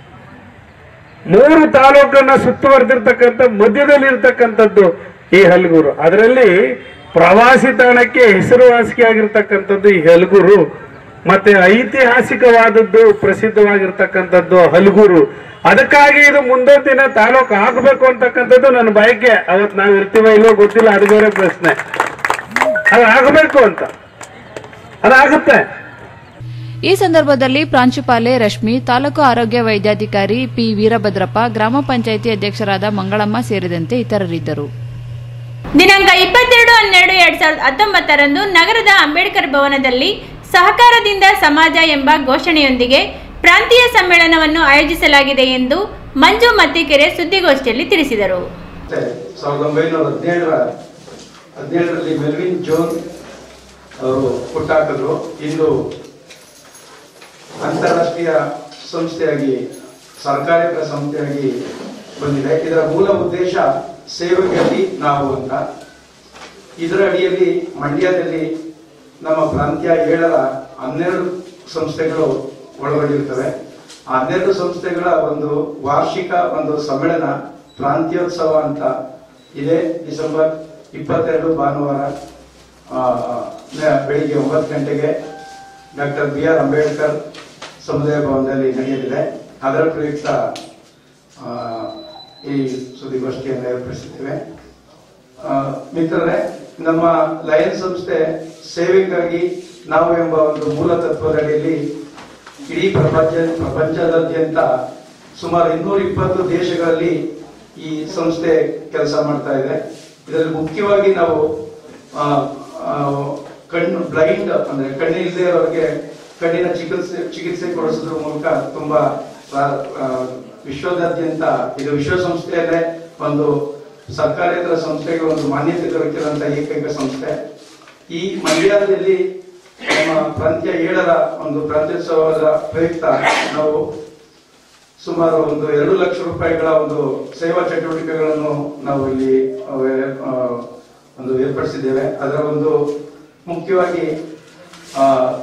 ಮೂರು ತಾಲೂಕನ್ನ ಸುತ್ತುವರೆದಿರ್ತಕ್ಕಂಥ ಮಧ್ಯದಲ್ಲಿ ಇರ್ತಕ್ಕಂಥದ್ದು ಈ ಹಲಗೂರು ಅದರಲ್ಲಿ ಪ್ರವಾಸಿ ತಾಣಕ್ಕೆ ಹೆಸರುವಾಸಿಯಾಗಿರ್ತಕ್ಕಂಥದ್ದು ಈ ಹಲಗೂರು ಮತ್ತೆ ಐತಿಹಾಸಿಕವಾದದ್ದು ಪ್ರಸಿದ್ಧವಾಗಿರ್ತಕ್ಕಂಥದ್ದು ಹಲಗೂರು ಅದಕ್ಕಾಗಿ ಇದು ಮುಂದೊಂದು ದಿನ ತಾಲೂಕು ಆಗಬೇಕು ಅಂತಕ್ಕಂಥದ್ದು ನನ್ನ ಬಯಕೆ ಅವತ್ತು ನಾವು ಇರ್ತೀವ ಇಲ್ಲೋ ಗೊತ್ತಿಲ್ಲ ಅದು ಬೇರೆ ಪ್ರಶ್ನೆ ಅದು ಆಗಬೇಕು ಅಂತ ಅದಾಗುತ್ತೆ ಈ ಸಂದರ್ಭದಲ್ಲಿ ಪ್ರಾಂಶುಪಾಲೆ ರಶ್ಮಿ ತಾಲೂಕು ಆರೋಗ್ಯ ವೈದ್ಯಾಧಿಕಾರಿ ಪಿ ವೀರಭದ್ರಪ್ಪ ಗ್ರಾಮ ಪಂಚಾಯಿತಿ ಅಧ್ಯಕ್ಷರಾದ ಮಂಗಳಮ್ಮ ಸೇರಿದಂತೆ ಇತರರಿದ್ದರು ದಿನಾಂಕ ಇಪ್ಪತ್ತೆರಡು ಹನ್ನೆರಡು ಎರಡ್ ಸಾವಿರದ ಹತ್ತೊಂಬತ್ತರಂದು ನಗರದ ಅಂಬೇಡ್ಕರ್ ಭವನದಲ್ಲಿ ಸಹಕಾರದಿಂದ ಸಮಾಜ ಎಂಬ ಘೋಷಣೆಯೊಂದಿಗೆ ಪ್ರಾಂತೀಯ ಸಮ್ಮೇಳನವನ್ನು ಆಯೋಜಿಸಲಾಗಿದೆ ಎಂದು ಮಂಜು ಮತ್ತಿಕೆರೆ ಸುದ್ದಿಗೋಷ್ಠಿಯಲ್ಲಿ ತಿಳಿಸಿದರು ಮತ್ತೆ ಸಾವಿರದ ಒಂಬೈನೂರ ಹದಿನೇಳರ ಹದಿನೇಳರಲ್ಲಿ ಮೆಲ್ವಿನ್ ಜೋನ್ ಅವರು ಹುಟ್ಟಾಕಿದ್ರು ಇಂದು ಅಂತಾರಾಷ್ಟ್ರೀಯ ಸಂಸ್ಥೆಯಾಗಿ ಸರ್ಕಾರೇತರ ಸಂಸ್ಥೆಯಾಗಿ ಬಂದಿದೆ ಇದರ ಮೂಲ ಉದ್ದೇಶ ಸೇವೆಗಾಗಿ ನಾವು ಅಂತ ಇದರ ಅಡಿಯಲ್ಲಿ ಮಂಡ್ಯದಲ್ಲಿ ನಮ್ಮ ಪ್ರಾಂತ್ಯ ಏಳರ ಹನ್ನೆರಡು ಸಂಸ್ಥೆಗಳು ಒಳಗೊಂಡಿರ್ತವೆ ಆ ಹನ್ನೆರಡು ಸಂಸ್ಥೆಗಳ ಒಂದು ವಾರ್ಷಿಕ ಒಂದು ಸಮ್ಮೇಳನ ಪ್ರಾಂತ್ಯೋತ್ಸವ ಅಂತ ಇದೆ ಡಿಸೆಂಬರ್ ಇಪ್ಪತ್ತೆರಡು ಭಾನುವಾರ ಆ, ನ- ಬೆಳಿಗ್ಗೆ ಒಂಬತ್ತು ಗಂಟೆಗೆ ಡಾಕ್ಟರ್ ಬಿ ಆರ್ ಅಂಬೇಡ್ಕರ್ ಸಮುದಾಯ ಭವನದಲ್ಲಿ ನಡೆಯಲಿದೆ ಅದರ ಪ್ರಯುಕ್ತ ಆ, ಈ ಸುದ್ದಿಗೋಷ್ಠಿಯನ್ನು ಏರ್ಪಡಿಸಿದ್ದೇವೆ ಆ, ಮಿತ್ರರೇ ನಮ್ಮ ಲಯನ್ ಸಂಸ್ಥೆ ಸೇವೆಗಾಗಿ ನಾವು ಎಂಬ ಒಂದು ಮೂಲ ತತ್ವದಡಿಯಲ್ಲಿ ಇಡೀ ಪ್ರಪಂಚ ಪ್ರಪಂಚದಾದ್ಯಂತ ಸುಮಾರು ಇನ್ನೂರ ಇಪ್ಪತ್ತು ದೇಶಗಳಲ್ಲಿ ಈ ಸಂಸ್ಥೆ ಕೆಲಸ ಮಾಡ್ತಾ ಇದೆ ಇದರಲ್ಲಿ ಮುಖ್ಯವಾಗಿ ನಾವು ಆ, ಆ, ಕಣ್ಣು ಬ್ಲೈಂಡ್ ಅಂದ್ರೆ ಕಣ್ಣು ಇಲ್ಲದೆ ಇರೋರಿಗೆ ಕಣ್ಣಿನ ಚಿಕಿತ್ಸೆ ಚಿಕಿತ್ಸೆ ಕೊಡಿಸೋದ್ರ ಮೂಲಕ ತುಂಬಾ ಪ್ರ- ಆ, ವಿಶ್ವದಾದ್ಯಂತ ಇದು ವಿಶ್ವಸಂಸ್ಥೆಯಲ್ಲೇ ಒಂದು ಸರ್ಕಾರೇತರ ಸಂಸ್ಥೆಗೆ ಒಂದು ಮಾನ್ಯತೆ ದೊರಕಿರುವಂತ ಏಕೈಕ ಸಂಸ್ಥೆ ಈ ಮಂಡ್ಯದಲ್ಲಿ ನಮ್ಮ ಪ್ರಾಂತ್ಯ ಏಳರ ಒಂದು ಪ್ರಾಂತ್ಯೋತ್ಸವದ ಪ್ರಯುಕ್ತ ನಾವು ಸುಮಾರು ಒಂದು ಎರಡು ಲಕ್ಷ ರೂಪಾಯಿಗಳ ಒಂದು ಸೇವಾ ಚಟುವಟಿಕೆಗಳನ್ನು ನಾವು ಇಲ್ಲಿ ಆ, ಆ, ಒಂದು ಏರ್ಪಡಿಸಿದ್ದೇವೆ ಅದರ ಒಂದು ಮುಖ್ಯವಾಗಿ ಆ,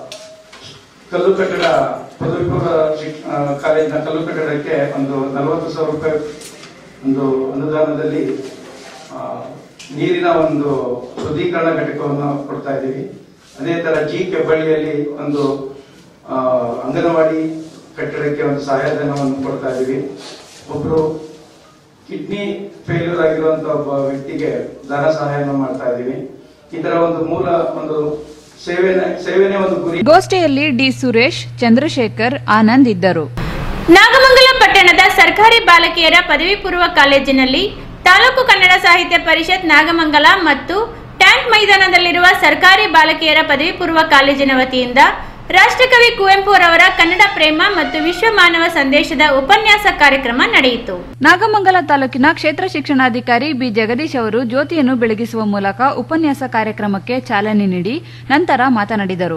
ಕಲ್ಲು ಕಟ್ಟಡ ಪದವಿ ಪೂರ್ವ ಶಿಕ್- ಆ, ಕಾಲೇಜಿನ ಕಲ್ಲು ಕಟ್ಟಡಕ್ಕೆ ಒಂದು ನಲವತ್ತು ಸಾವಿರ ರೂಪಾಯಿ ಒಂದು ಅನುದಾನದಲ್ಲಿ ಆ, ನೀರಿನ ಒಂದು ಶುದ್ಧೀಕರಣ ಘಟಕವನ್ನು ಕೊಡ್ತಾ ಇದ್ದೀವಿ ಅದೇ ತರ ಜಿ ಕೆಬ್ಬಳ್ಳಿಯಲ್ಲಿ ಒಂದು ಆ, ಅಂಗನವಾಡಿ ಕಟ್ಟಡಕ್ಕೆ ಒಂದು ಸಹಾಯಧನವನ್ನು ಕೊಡ್ತಾ ಇದ್ದೀವಿ ಒಬ್ರು ಕಿಡ್ನಿ ಫೇಲ್ಯೂರ್ ಆಗಿರುವಂತ ಒಬ್ಬ ವ್ಯಕ್ತಿಗೆ ಧನ ಸಹಾಯವನ್ನು ಮಾಡ್ತಾ ಇದ್ದೀವಿ ಇದರ ಒಂದು ಮೂಲ ಒಂದು ಸೇವೆನೆ ಸೇವೆನೇ ಒಂದು ಗುರಿ ಗೋಷ್ಠಿಯಲ್ಲಿ ಡಿ ಸುರೇಶ್ ಚಂದ್ರಶೇಖರ್ ಆನಂದ್ ಇದ್ದರು ನಾಗಮಂಗಲ ಪಟ್ಟಣದ ಸರ್ಕಾರಿ ಬಾಲಕಿಯರ ಪದವಿ ಪೂರ್ವ ಕಾಲೇಜಿನಲ್ಲಿ ತಾಲೂಕು ಕನ್ನಡ ಸಾಹಿತ್ಯ ಪರಿಷತ್ ನಾಗಮಂಗಲ ಮತ್ತು ಟ್ಯಾಂಕ್ ಮೈದಾನದಲ್ಲಿರುವ ಸರ್ಕಾರಿ ಬಾಲಕಿಯರ ಪದವಿ ಪೂರ್ವ ಕಾಲೇಜಿನ ವತಿಯಿಂದ ರಾಷ್ಟ್ರಕವಿ ಕುವೆಂಪು ರವರ ಕನ್ನಡ ಪ್ರೇಮ ಮತ್ತು ವಿಶ್ವ ಮಾನವ ಸಂದೇಶದ ಉಪನ್ಯಾಸ ಕಾರ್ಯಕ್ರಮ ನಡೆಯಿತು ನಾಗಮಂಗಲ ತಾಲೂಕಿನ ಕ್ಷೇತ್ರ ಶಿಕ್ಷಣಾಧಿಕಾರಿ ಬಿ ಜಗದೀಶ್ ಅವರು ಜ್ಯೋತಿಯನ್ನು ಬೆಳಗಿಸುವ ಮೂಲಕ ಉಪನ್ಯಾಸ ಕಾರ್ಯಕ್ರಮಕ್ಕೆ ಚಾಲನೆ ನೀಡಿ ನಂತರ ಮಾತನಾಡಿದರು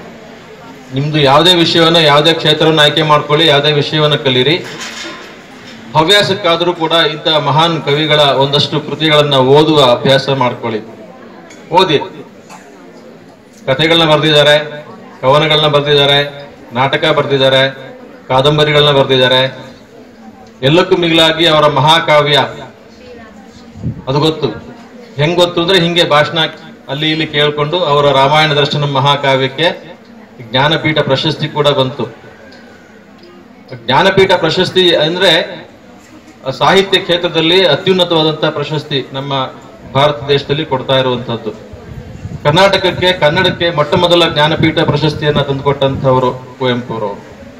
ನಿಮ್ದು ಯಾವುದೇ ವಿಷಯವನ್ನ ಯಾವುದೇ ಕ್ಷೇತ್ರವನ್ನು ಆಯ್ಕೆ ಮಾಡ್ಕೊಳ್ಳಿ ಯಾವುದೇ ವಿಷಯವನ್ನ ಕಲೀರಿ ಹವ್ಯಾಸಕ್ಕಾದರೂ ಕೂಡ ಇಂಥ ಮಹಾನ್ ಕವಿಗಳ ಒಂದಷ್ಟು ಕೃತಿಗಳನ್ನ ಓದುವ ಅಭ್ಯಾಸ ಮಾಡ್ಕೊಳ್ಳಿ ಓದಿ ಕಥೆಗಳನ್ನ ಬರೆದಿದ್ದಾರೆ ಕವನಗಳನ್ನ ಬರೆದಿದ್ದಾರೆ ನಾಟಕ ಬರೆದಿದ್ದಾರೆ ಕಾದಂಬರಿಗಳನ್ನ ಬರೆದಿದ್ದಾರೆ ಎಲ್ಲಕ್ಕೂ ಮಿಗಿಲಾಗಿ ಅವರ ಮಹಾಕಾವ್ಯ ಅದು ಗೊತ್ತು ಹೆಂಗ್ ಗೊತ್ತು ಅಂದ್ರೆ ಹಿಂಗೆ ಭಾಷಣ ಅಲ್ಲಿ ಇಲ್ಲಿ ಕೇಳ್ಕೊಂಡು ಅವರ ರಾಮಾಯಣ ದರ್ಶನ ಮಹಾಕಾವ್ಯಕ್ಕೆ ಜ್ಞಾನಪೀಠ ಪ್ರಶಸ್ತಿ ಕೂಡ ಬಂತು ಜ್ಞಾನಪೀಠ ಪ್ರಶಸ್ತಿ ಅಂದ್ರೆ ಸಾಹಿತ್ಯ ಕ್ಷೇತ್ರದಲ್ಲಿ ಅತ್ಯುನ್ನತವಾದಂತಹ ಪ್ರಶಸ್ತಿ ನಮ್ಮ ಭಾರತ ದೇಶದಲ್ಲಿ ಕೊಡ್ತಾ ಇರುವಂತದ್ದು ಕರ್ನಾಟಕಕ್ಕೆ ಕನ್ನಡಕ್ಕೆ ಮೊಟ್ಟ ಮೊದಲ ಜ್ಞಾನಪೀಠ ಪ್ರಶಸ್ತಿಯನ್ನ ತಂದುಕೊಟ್ಟಂತವರು ಕುವೆಂಪು ಅವರು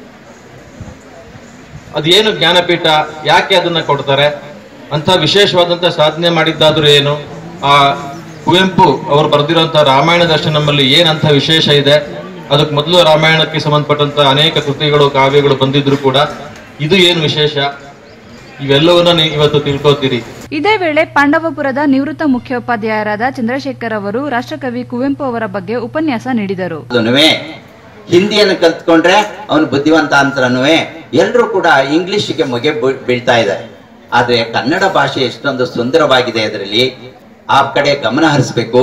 ಅದೇನು ಜ್ಞಾನಪೀಠ ಯಾಕೆ ಅದನ್ನ ಕೊಡ್ತಾರೆ ಅಂತ ವಿಶೇಷವಾದಂತ ಸಾಧನೆ ಮಾಡಿದ್ದಾದ್ರೂ ಏನು ಆ ಕುವೆಂಪು ಅವರು ಬರೆದಿರುವಂತಹ ರಾಮಾಯಣ ದರ್ಶನಮಲ್ಲಿ ಏನಂತ ವಿಶೇಷ ಇದೆ ಅದಕ್ಕೆ ಮೊದಲು ರಾಮಾಯಣಕ್ಕೆ ಸಂಬಂಧಪಟ್ಟಂತ ಅನೇಕ ಕೃತಿಗಳು ಕಾವ್ಯಗಳು ಬಂದಿದ್ರು ಕೂಡ ಇದು ಏನು ವಿಶೇಷ ಇವೆಲ್ಲವನ್ನ ನೀವು ಇವತ್ತು ತಿಳ್ಕೊತೀರಿ ಇದೇ ವೇಳೆ ಪಾಂಡವಪುರದ ನಿವೃತ್ತ ಮುಖ್ಯೋಪಾಧ್ಯಾಯರಾದ ಚಂದ್ರಶೇಖರ್ ಅವರು ರಾಷ್ಟ್ರಕವಿ ಕುವೆಂಪು ಅವರ ಬಗ್ಗೆ ಉಪನ್ಯಾಸ ನೀಡಿದರು ಅದನ್ನುವೆ ಹಿಂದಿಯನ್ನು ಕಲ್ತ್ಕೊಂಡ್ರೆ ಅವನು ಬುದ್ಧಿವಂತ ಅಂತನೂ ಎಲ್ಲರೂ ಕೂಡ ಇಂಗ್ಲಿಷ್ಗೆ ಮೊಗೆ ಬೀ- ಬೀಳ್ತಾ ಇದ್ದಾರೆ ಆದ್ರೆ ಕನ್ನಡ ಭಾಷೆ ಎಷ್ಟೊಂದು ಸುಂದರವಾಗಿದೆ ಅದರಲ್ಲಿ ಆ ಕಡೆ ಗಮನ ಹರಿಸ್ಬೇಕು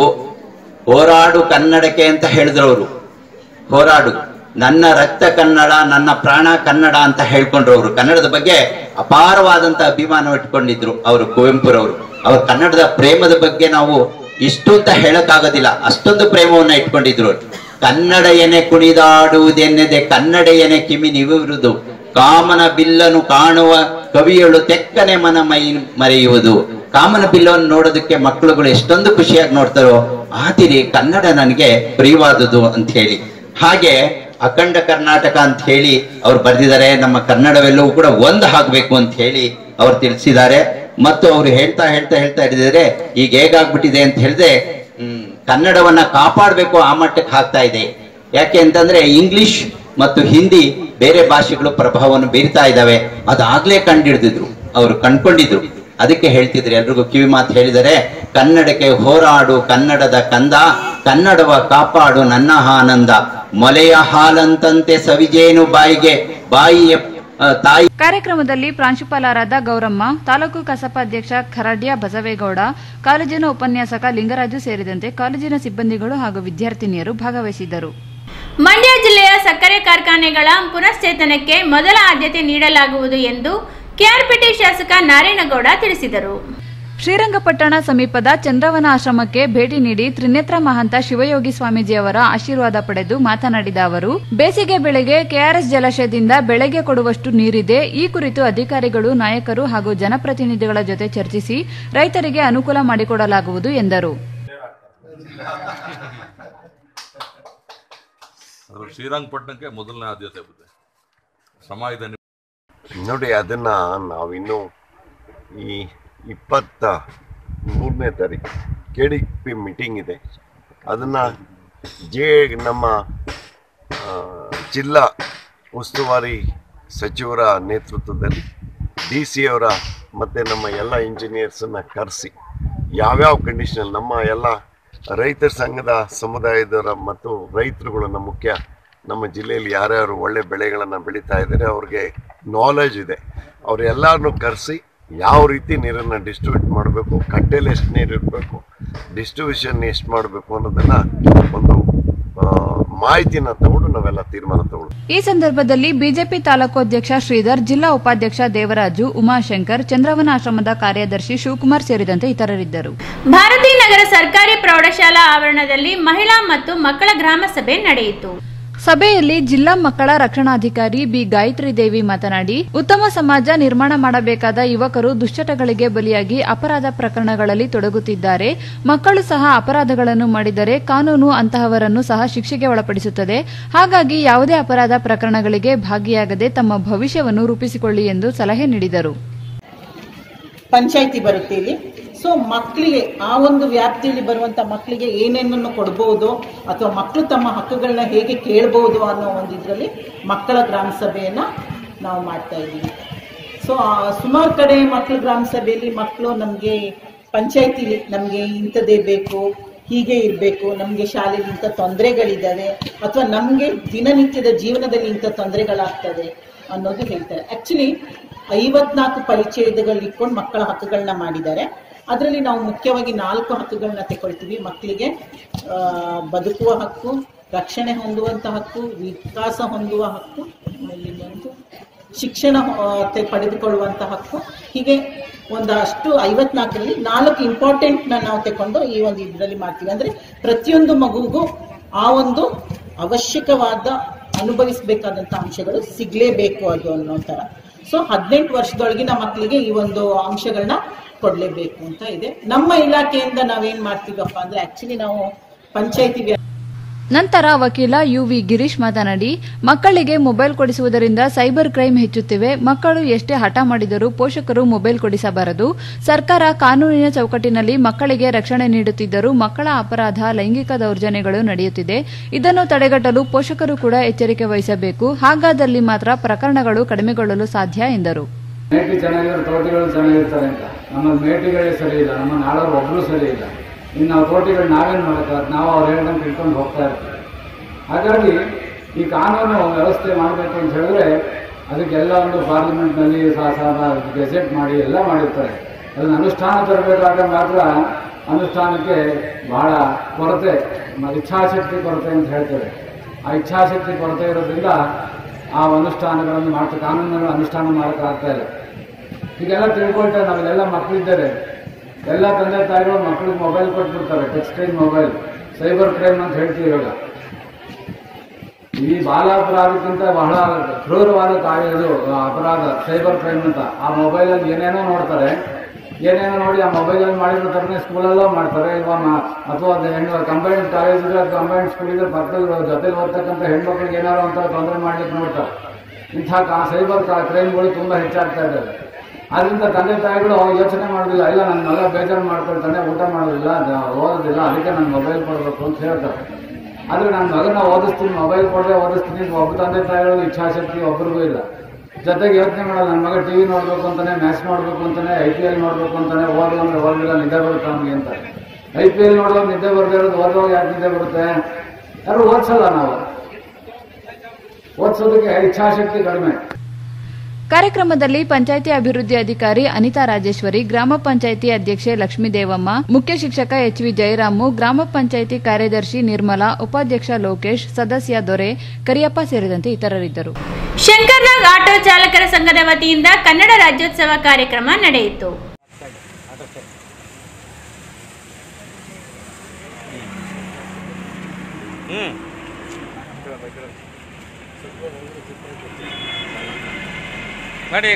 ಹೋರಾಡು ಕನ್ನಡಕ್ಕೆ ಅಂತ ಹೇಳಿದ್ರು ಅವರು ಹೋರಾಡು ನನ್ನ ರಕ್ತ ಕನ್ನಡ ನನ್ನ ಪ್ರಾಣ ಕನ್ನಡ ಅಂತ ಹೇಳ್ಕೊಂಡ್ರು ಅವರು ಕನ್ನಡದ ಬಗ್ಗೆ ಅಪಾರವಾದಂತ ಅಭಿಮಾನ ಇಟ್ಕೊಂಡಿದ್ರು ಅವರು ಕುವೆಂಪುರವರು ಅವ್ರ ಕನ್ನಡದ ಪ್ರೇಮದ ಬಗ್ಗೆ ನಾವು ಇಷ್ಟು ಅಂತ ಹೇಳಕ್ಕಾಗೋದಿಲ್ಲ ಅಷ್ಟೊಂದು ಪ್ರೇಮವನ್ನ ಇಟ್ಕೊಂಡಿದ್ರು ಅವ್ರು. ಕನ್ನಡ ಎನೆ ಕುಣಿದಾಡುವುದೆನ್ನದೆ ಕನ್ನಡ ಎನೆ ಕಿಮಿ ನಿವಿರುವುದು ಕಾಮನ ಬಿಲ್ಲನು ಕಾಣುವ ಕವಿಯಳು ತೆಕ್ಕನೆ ಮನ ಮೈ ಮರೆಯುವುದು ಕಾಮನ ಬಿಲ್ಲನ್ನು ನೋಡೋದಕ್ಕೆ ಮಕ್ಕಳುಗಳು ಎಷ್ಟೊಂದು ಖುಷಿಯಾಗಿ ನೋಡ್ತಾರೋ ಆದಿರಿ ಕನ್ನಡ ನನಗೆ ಪ್ರಿಯವಾದುದು ಅಂತ ಹೇಳಿ ಹಾಗೆ ಅಖಂಡ ಕರ್ನಾಟಕ ಅಂತ ಹೇಳಿ ಅವ್ರು ಬರೆದಿದ್ದಾರೆ ನಮ್ಮ ಕನ್ನಡವೆಲ್ಲವೂ ಕೂಡ ಒಂದು ಆಗ್ಬೇಕು ಅಂತ ಹೇಳಿ ಅವ್ರು ತಿಳಿಸಿದ್ದಾರೆ ಮತ್ತು ಅವ್ರು ಹೇಳ್ತಾ ಹೇಳ್ತಾ ಹೇಳ್ತಾ ಇದ್ದಾರೆ ಈಗ ಹೇಗಾಗ್ಬಿಟ್ಟಿದೆ ಅಂತ ಹೇಳಿದ್ರೆ ಹ್ಮ್ ಕನ್ನಡವನ್ನ ಕಾಪಾಡಬೇಕು ಆ ಮಟ್ಟಕ್ಕೆ ಹಾಕ್ತಾ ಇದೆ ಯಾಕೆ ಅಂತಂದ್ರೆ ಇಂಗ್ಲಿಷ್ ಮತ್ತು ಹಿಂದಿ ಬೇರೆ ಭಾಷೆಗಳು ಪ್ರಭಾವವನ್ನು ಬೀರ್ತಾ ಇದ್ದಾವೆ ಅದಾಗ್ಲೇ ಕಂಡಿಡ್ದಿದ್ರು ಅವರು ಕಂಡ್ಕೊಂಡಿದ್ರು ಅದಕ್ಕೆ ಹೇಳ್ತಿದ್ರು ಎಲ್ರಿಗೂ ಕಿವಿ ಮಾತು ಹೇಳಿದರೆ ಕನ್ನಡಕ್ಕೆ ಹೋರಾಡು ಕನ್ನಡದ ಕಂದ ಕನ್ನಡವ ಕಾಪಾಡು ನನ್ನ ಆನಂದ ಮೊಲೆಯ ಹಾಲಂತಂತೆ ಸವಿಜೇನು ಬಾಯಿಗೆ ಬಾಯಿಯ ಆ, ತಾಯಿ ಕಾರ್ಯಕ್ರಮದಲ್ಲಿ ಪ್ರಾಂಶುಪಾಲರಾದ ಗೌರಮ್ಮ ತಾಲೂಕು ಕಸಪ ಅಧ್ಯಕ್ಷ ಖರಾಡ್ಯ ಬಸವೇಗೌಡ ಕಾಲೇಜಿನ ಉಪನ್ಯಾಸಕ ಲಿಂಗರಾಜು ಸೇರಿದಂತೆ ಕಾಲೇಜಿನ ಸಿಬ್ಬಂದಿಗಳು ಹಾಗೂ ವಿದ್ಯಾರ್ಥಿನಿಯರು ಭಾಗವಹಿಸಿದ್ದರು ಮಂಡ್ಯ ಜಿಲ್ಲೆಯ ಸಕ್ಕರೆ ಕಾರ್ಖಾನೆಗಳ ಪುನಶ್ಚೇತನಕ್ಕೆ ಮೊದಲ ಆದ್ಯತೆ ನೀಡಲಾಗುವುದು ಎಂದು ಕೆಆರ್ಪಿಟಿ ಶಾಸಕ ನಾರಾಯಣಗೌಡ ತಿಳಿಸಿದರು ಶ್ರೀರಂಗಪಟ್ಟಣ ಸಮೀಪದ ಚಂದ್ರವನ ಆಶ್ರಮಕ್ಕೆ ಭೇಟಿ ನೀಡಿ ತ್ರಿನೇತ್ರ ಮಹಂತ ಶಿವಯೋಗಿ ಸ್ವಾಮೀಜಿಯವರ ಆಶೀರ್ವಾದ ಪಡೆದು ಮಾತನಾಡಿದ ಅವರು ಬೇಸಿಗೆ ಬೆಳೆಗೆ ಕೆಆರ್ಎಸ್ ಜಲಾಶಯದಿಂದ ಬೆಳೆಗೆ ಕೊಡುವಷ್ಟು ನೀರಿದೆ ಈ ಕುರಿತು ಅಧಿಕಾರಿಗಳು ನಾಯಕರು ಹಾಗೂ ಜನಪ್ರತಿನಿಧಿಗಳ ಜೊತೆ ಚರ್ಚಿಸಿ ರೈತರಿಗೆ ಅನುಕೂಲ ಮಾಡಿಕೊಡಲಾಗುವುದು ಎಂದರು ಅದ್ರ ಶ್ರೀರಂಗಪಟ್ಟಣಕ್ಕೆ ಮೊದಲನೇ ಆದ್ಯತೆ ಬರುತ್ತೆ ಶ್ರಮ ಇದೆ ನೋಡಿ ಅದನ್ನ ನಾವಿನ್ನು ಈ ಇಪ್ಪತ್ತ ಮೂರನೇ ತಾರೀಕು ಕೆ ಡಿ ಪಿ ಮೀಟಿಂಗ್ ಇದೆ ಅದನ್ನು ಜೆ ನಮ್ಮ ಆ, ಜಿಲ್ಲಾ ಉಸ್ತುವಾರಿ ಸಚಿವರ ನೇತೃತ್ವದಲ್ಲಿ ಡಿ ಸಿ ಅವರ ಮತ್ತು ನಮ್ಮ ಎಲ್ಲ ಇಂಜಿನಿಯರ್ಸನ್ನು ಕರೆಸಿ ಯಾವ್ಯಾವ ಕಂಡೀಷನಲ್ಲಿ ನಮ್ಮ ಎಲ್ಲ ರೈತರ ಸಂಘದ ಸಮುದಾಯದವರ ಮತ್ತು ರೈತರುಗಳನ್ನ ಮುಖ್ಯ ನಮ್ಮ ಜಿಲ್ಲೆಯಲ್ಲಿ ಯಾರ್ಯಾರು ಒಳ್ಳೆ ಬೆಳೆಗಳನ್ನು ಬೆಳೀತಾ ಇದ್ದಾರೆ ಅವ್ರಿಗೆ ನಾಲೆಜ್ ಇದೆ ಅವರೆಲ್ಲರನ್ನು ಕರೆಸಿ ಯಾವ ರೀತಿ ನೀರನ್ನು ಡಿಸ್ಟ್ರಿಬ್ಯೂಟ್ ಮಾಡಬೇಕು ಕಟ್ಟೆಯಲ್ಲಿ ಎಷ್ಟು ನೀರು ಇರಬೇಕು ಡಿಸ್ಟ್ರಿಬ್ಯೂಷನ್ ಎಷ್ಟು ಮಾಡಬೇಕು ಅನ್ನೋದನ್ನು ಒಂದು ಆ, ಮಾಹಿತಿನ ತಗೊಂಡು ನಾವೆಲ್ಲ ತೀರ್ಮಾನ ತಗೊಳ್ತೀವಿ ಈ ಸಂದರ್ಭದಲ್ಲಿ ಬಿಜೆಪಿ ತಾಲೂಕು ಅಧ್ಯಕ್ಷ ಶ್ರೀಧರ್ ಜಿಲ್ಲಾ ಉಪಾಧ್ಯಕ್ಷ ದೇವರಾಜು ಉಮಾಶಂಕರ್ ಚಂದ್ರವನ ಆಶ್ರಮದ ಕಾರ್ಯದರ್ಶಿ ಶಿವಕುಮಾರ್ ಸೇರಿದಂತೆ ಇತರರಿದ್ದರು ಭಾರತೀ ನಗರ ಸರ್ಕಾರಿ ಪ್ರೌಢಶಾಲಾ ಆವರಣದಲ್ಲಿ ಮಹಿಳಾ ಮತ್ತು ಮಕ್ಕಳ ಗ್ರಾಮ ಸಭೆ ನಡೆಯಿತು ಸಭೆಯಲ್ಲಿ ಜಿಲ್ಲಾ ಮಕ್ಕಳ ರಕ್ಷಣಾಧಿಕಾರಿ ಬಿ ಗಾಯತ್ರಿ ದೇವಿ ಮಾತನಾಡಿ ಉತ್ತಮ ಸಮಾಜ ನಿರ್ಮಾಣ ಮಾಡಬೇಕಾದ ಯುವಕರು ದುಶ್ಚಟಗಳಿಗೆ ಬಲಿಯಾಗಿ ಅಪರಾಧ ಪ್ರಕರಣಗಳಲ್ಲಿ ತೊಡಗುತ್ತಿದ್ದಾರೆ ಮಕ್ಕಳು ಸಹ ಅಪರಾಧಗಳನ್ನು ಮಾಡಿದರೆ ಕಾನೂನು ಅಂತಹವರನ್ನು ಸಹ ಶಿಕ್ಷೆಗೆ ಒಳಪಡಿಸುತ್ತದೆ ಹಾಗಾಗಿ ಯಾವುದೇ ಅಪರಾಧ ಪ್ರಕರಣಗಳಿಗೆ ಭಾಗಿಯಾಗದೆ ತಮ್ಮ ಭವಿಷ್ಯವನ್ನು ರೂಪಿಸಿಕೊಳ್ಳಿ ಎಂದು ಸಲಹೆ ನೀಡಿದರು ಪಂಚಾಯಿತಿ ಬರುತ್ತೆ ಇಲ್ಲಿ ಸೊ ಮಕ್ಕಳಿಗೆ ಆ ಒಂದು ವ್ಯಾಪ್ತಿಯಲ್ಲಿ ಬರುವಂತ ಮಕ್ಕಳಿಗೆ ಏನೇನನ್ನು ಕೊಡ್ಬೋದು ಅಥವಾ ಮಕ್ಕಳು ತಮ್ಮ ಹಕ್ಕುಗಳನ್ನ ಹೇಗೆ ಕೇಳ್ಬೋದು ಅನ್ನೋ ಒಂದು ಇದರಲ್ಲಿ ಮಕ್ಕಳ ಗ್ರಾಮ ಸಭೆಯನ್ನ ನಾವು ಮಾಡ್ತಾ ಇದ್ದೀವಿ ಸೊ ಸುಮಾರು ಕಡೆ ಮಕ್ಕಳ ಗ್ರಾಮ ಸಭೆಯಲ್ಲಿ ಮಕ್ಕಳು ನಮಗೆ ಪಂಚಾಯಿತಿಲಿ ನಮಗೆ ಇಂಥದ್ದೇ ಬೇಕು ಹೀಗೆ ಇರಬೇಕು ನಮಗೆ ಶಾಲೆಯಲ್ಲಿ ಇಂಥ ತೊಂದರೆಗಳಿದ್ದಾವೆ ಅಥವಾ ನಮಗೆ ದಿನನಿತ್ಯದ ಜೀವನದಲ್ಲಿ ಇಂಥ ತೊಂದರೆಗಳಾಗ್ತದೆ ಅನ್ನೋದು ಹೇಳ್ತಾರೆ ಆ್ಯಕ್ಚುಲಿ ಐವತ್ನಾಲ್ಕು ಪರಿಚ್ಛೇದಗಳು ಇಟ್ಕೊಂಡು ಮಕ್ಕಳ ಹಕ್ಕುಗಳನ್ನ ಮಾಡಿದ್ದಾರೆ ಅದರಲ್ಲಿ ನಾವು ಮುಖ್ಯವಾಗಿ ನಾಲ್ಕು ಹಕ್ಕುಗಳನ್ನ ತಗೊಳ್ತೀವಿ ಮಕ್ಕಳಿಗೆ ಆ, ಬದುಕುವ ಹಕ್ಕು ರಕ್ಷಣೆ ಹೊಂದುವಂತ ಹಕ್ಕು ವಿಕಾಸ ಹೊಂದುವ ಹಕ್ಕು ಆಮೇಲೆ ಇನ್ನೊಂದು ಶಿಕ್ಷಣ ಆ, ತೆ- ಪಡೆದುಕೊಳ್ಳುವಂತ ಹಕ್ಕು ಹೀಗೆ ಒಂದಷ್ಟು ಐವತ್ನಾಲ್ಕರಲ್ಲಿ ನಾಲ್ಕು ಇಂಪಾರ್ಟೆಂಟ್ನ ನಾವು ತಗೊಂಡು ಈ ಒಂದು ಇದರಲ್ಲಿ ಮಾಡ್ತೀವಿ ಅಂದ್ರೆ ಪ್ರತಿಯೊಂದು ಮಗುವಿಗೂ ಆ ಒಂದು ಅವಶ್ಯಕವಾದ ಅನುಭವಿಸಬೇಕಾದಂತ ಅಂಶಗಳು ಸಿಗ್ಲೇಬೇಕು ಅದು ಅನ್ನೋ ತರ ಸೊ ಹದಿನೆಂಟು ವರ್ಷದೊಳಗಿನ ಮಕ್ಕಳಿಗೆ ಈ ಒಂದು ಅಂಶಗಳನ್ನ ಕೊಡ್ಲೇಬೇಕು ಅಂತ ಇದೆ ನಮ್ಮ ಇಲಾಖೆಯಿಂದ ನಾವೇನ್ ಮಾಡ್ತೀವಪ್ಪ ಅಂದ್ರೆ ಆಕ್ಚುಲಿ ನಾವು ಪಂಚಾಯತಿ ವ್ಯ- ನಂತರ ವಕೀಲ ಯುವಿ ಗಿರೀಶ್ ಮಾತನಾಡಿ ಮಕ್ಕಳಿಗೆ ಮೊಬೈಲ್ ಕೊಡಿಸುವುದರಿಂದ ಸೈಬರ್ ಕ್ರೈಮ್ ಹೆಚ್ಚುತ್ತಿವೆ ಮಕ್ಕಳು ಎಷ್ಟೇ ಹಠ ಮಾಡಿದರೂ ಪೋಷಕರು ಮೊಬೈಲ್ ಕೊಡಿಸಬಾರದು ಸರ್ಕಾರ ಕಾನೂನಿನ ಚೌಕಟ್ಟಿನಲ್ಲಿ ಮಕ್ಕಳಿಗೆ ರಕ್ಷಣೆ ನೀಡುತ್ತಿದ್ದರೂ ಮಕ್ಕಳ ಅಪರಾಧ ಲೈಂಗಿಕ ದೌರ್ಜನ್ಯಗಳು ನಡೆಯುತ್ತಿದೆ ಇದನ್ನು ತಡೆಗಟ್ಟಲು ಪೋಷಕರು ಕೂಡ ಎಚ್ಚರಿಕೆ ವಹಿಸಬೇಕು ಹಾಗಾದಲ್ಲಿ ಮಾತ್ರ ಪ್ರಕರಣಗಳು ಕಡಿಮೆಗೊಳ್ಳಲು ಸಾಧ್ಯ ಎಂದರು ಮೇಟಿ ಚೆನ್ನಾಗಿರೋ ತೋಟಿಗಳು ಚೆನ್ನಾಗಿರ್ತಾರೆ ಅಂತ ನಮ್ಮಲ್ಲಿ ಮೇಟಿಗಳೇ ಸರಿ ಇಲ್ಲ ನಮ್ಮ ನಾಳವ್ರು ಒಬ್ಬರು ಸರಿ ಇಲ್ಲ ಇನ್ನು ನಾವು ತೋಟಿಗಳು ನಾವೇನು ಮಾಡೋಕ್ಕಾಗತ್ತೆ ನಾವು ಅವ್ರು ಹೇಳ್ದಂಗೆ ತಿಳ್ಕೊಂಡು ಹೋಗ್ತಾ ಇರ್ತೀವಿ ಹಾಗಾಗಿ ಈ ಕಾನೂನು ವ್ಯವಸ್ಥೆ ಮಾಡಬೇಕು ಅಂತ ಹೇಳಿದ್ರೆ ಅದಕ್ಕೆಲ್ಲ ಒಂದು ಪಾರ್ಲಿಮೆಂಟ್ನಲ್ಲಿ ಗೆಜೆಟ್ ಮಾಡಿ ಎಲ್ಲ ಮಾಡಿರ್ತಾರೆ ಅದನ್ನ ಅನುಷ್ಠಾನ ತರಬೇಕಾದ್ರೆ ಮಾತ್ರ ಅನುಷ್ಠಾನಕ್ಕೆ ಬಹಳ ಕೊರತೆ ಮ- ಇಚ್ಛಾಶಕ್ತಿ ಕೊರತೆ ಅಂತ ಹೇಳ್ತಾರೆ ಆ ಇಚ್ಛಾಶಕ್ತಿ ಕೊರತೆ ಇರೋದ್ರಿಂದ ಆ ಅನುಷ್ಠಾನಗಳನ್ನು ಮಾಡ್ತಾ ಕಾನೂನುಗಳನ್ನು ಅನುಷ್ಠಾನ ಮಾಡೋಕ್ಕಾಗ್ತಾ ಇಲ್ಲ ಈಗೆಲ್ಲ ತಿಳ್ಕೊಳ್ತಾರೆ ನಾವೆಲ್ಲ ಮಕ್ಕಳಿದ್ದಾರೆ ಎಲ್ಲ ತಂದೆ ತಾಯಿಗಳು ಮಕ್ಕಳಿಗೆ ಮೊಬೈಲ್ ಕೊಟ್ಬಿಡ್ತಾರೆ touch screen mobile cyber crime ಅಂತ ಹೇಳ್ತೀವಿ ಇವಾಗ ಈ ಬಾಲಾಪರಾಧಕ್ಕಿಂತ ಬಹಳ ಕ್ರೂರವಾದ ಕಾರ್ಯ ಇದು ಆ, ಅಪರಾಧ ಸೈಬರ್ ಕ್ರೈಮ್ ಅಂತ ಆ ಮೊಬೈಲಲ್ಲಿ ಏನೇನೋ ನೋಡ್ತಾರೆ ಏನೇನೋ ನೋಡಿ ಆ ಮೊಬೈಲಲ್ಲಿ ಮಾಡಿರೋ ಥರನೇ ಸ್ಕೂಲಲ್ಲೋ ಮಾಡ್ತಾರೆ ಇಲ್ವಾ ಮ- ಅಥವಾ ಅದು ಹೆಣ್ಣು ಕಂಬೈನ್ಡ್ ಕಾಲೇಜ್ ಇದ್ರೆ ಕಂಬೈನ್ಡ್ ಸ್ಕೂಲ್ ಇದ್ರೆ ಪಕ್ಕದಲ್ಲಿ ಜೊತೆಲಿ ಓದ್ತಕ್ಕಂಥ ಹೆಣ್ಮಕ್ಳಿಗೆ ಏನಾರು ಅಂತ ತೊಂದರೆ ಮಾಡ್ಲಿಕ್ಕೆ ನೋಡ್ತಾರೆ ಇಂಥ ಕಾ ಸೈಬರ್ ಕ್ರೈಮ್ಗಳು ತುಂಬ ಹೆಚ್ಚಾಗ್ತಾ ಇದ್ದಾವೆ ಆದ್ರಿಂದ ತಂದೆ ತಾಯಿಗಳು ಯೋಚನೆ ಮಾಡೋದಿಲ್ಲ ಇಲ್ಲ ನನ್ನ ಮಗ ಬೇಜಾರು ಮಾಡ್ಕೊಳ್ತಾನೆ ಊಟ ಮಾಡೋದಿಲ್ಲ ದ- ಓದೋದಿಲ್ಲ ಅದಕ್ಕೆ ನಾನು ಮೊಬೈಲ್ ಕೊಡಬೇಕು ಅಂತ ಹೇಳ್ತಾರೆ ಆದ್ರೆ ನನ್ನ ಮಗನ ಓದಿಸ್ತೀನಿ ಮೊಬೈಲ್ ಕೊಟ್ಟರೆ ಓದಿಸ್ತೀನಿ ಅಂತ ಒಬ್ಬ ತಂದೆ ತಾಯಿಗಳು ಇಚ್ಛಾಶಕ್ತಿ ಒಬ್ರಿಗೂ ಇಲ್ಲ ಜೊತೆಗೆ ಯೋಚನೆ ಮಾಡಲ್ಲ ನನ್ನ ಮಗ ಟಿವಿ ನೋಡ್ಬೇಕು ಅಂತಾನೆ ಮ್ಯಾಚ್ ನೋಡ್ಬೇಕು ಅಂತಾನೆ ಐ ಪಿ ಎಲ್ ನೋಡ್ಬೇಕು ಅಂತಾನೆ ಓದು ಅಂದ್ರೆ ಓದಿಲ್ಲ ನಿದ್ದೆ ಬರುತ್ತೆ ಅವನಿಗೆ ಅಂತ ಐ ಪಿ ಎಲ್ ನೋಡುವಾಗ ನಿದ್ದೆ ಬರದೇ ಇರೋದು ಓದುವಾಗ ಯಾಕೆ ನಿದ್ದೆ ಬರುತ್ತೆ ಯಾರು ಓದಿಸಲ್ಲ ನಾವು ಓದಿಸೋದಕ್ಕೆ ಇಚ್ಛಾಶಕ್ತಿ ಕಡಿಮೆ ಕಾರ್ಯಕ್ರಮದಲ್ಲಿ ಪಂಚಾಯಿತಿ ಅಭಿವೃದ್ಧಿ ಅಧಿಕಾರಿ ಅನಿತಾ ರಾಜೇಶ್ವರಿ ಗ್ರಾಮ ಪಂಚಾಯಿತಿ ಅಧ್ಯಕ್ಷೆ ಲಕ್ಷ್ಮೀದೇವಮ್ಮ ಮುಖ್ಯ ಶಿಕ್ಷಕ ಎಚ್ ವಿ ಜಯರಾಮು ಗ್ರಾಮ ಪಂಚಾಯಿತಿ ಕಾರ್ಯದರ್ಶಿ ನಿರ್ಮಲಾ ಉಪಾಧ್ಯಕ್ಷ ಲೋಕೇಶ್ ಸದಸ್ಯ ದೊರೆ ಕರಿಯಪ್ಪ ಸೇರಿದಂತೆ ಇತರರಿದ್ದರು ಶಂಕರ್ನಾಗ್ ಆಟೋ ಚಾಲಕರ ಸಂಘದ ವತಿಯಿಂದ ಕನ್ನಡ ರಾಜ್ಯೋತ್ಸವ ಕಾರ್ಯಕ್ರಮ ನಡೆಯಿತು ಮಾಡಿ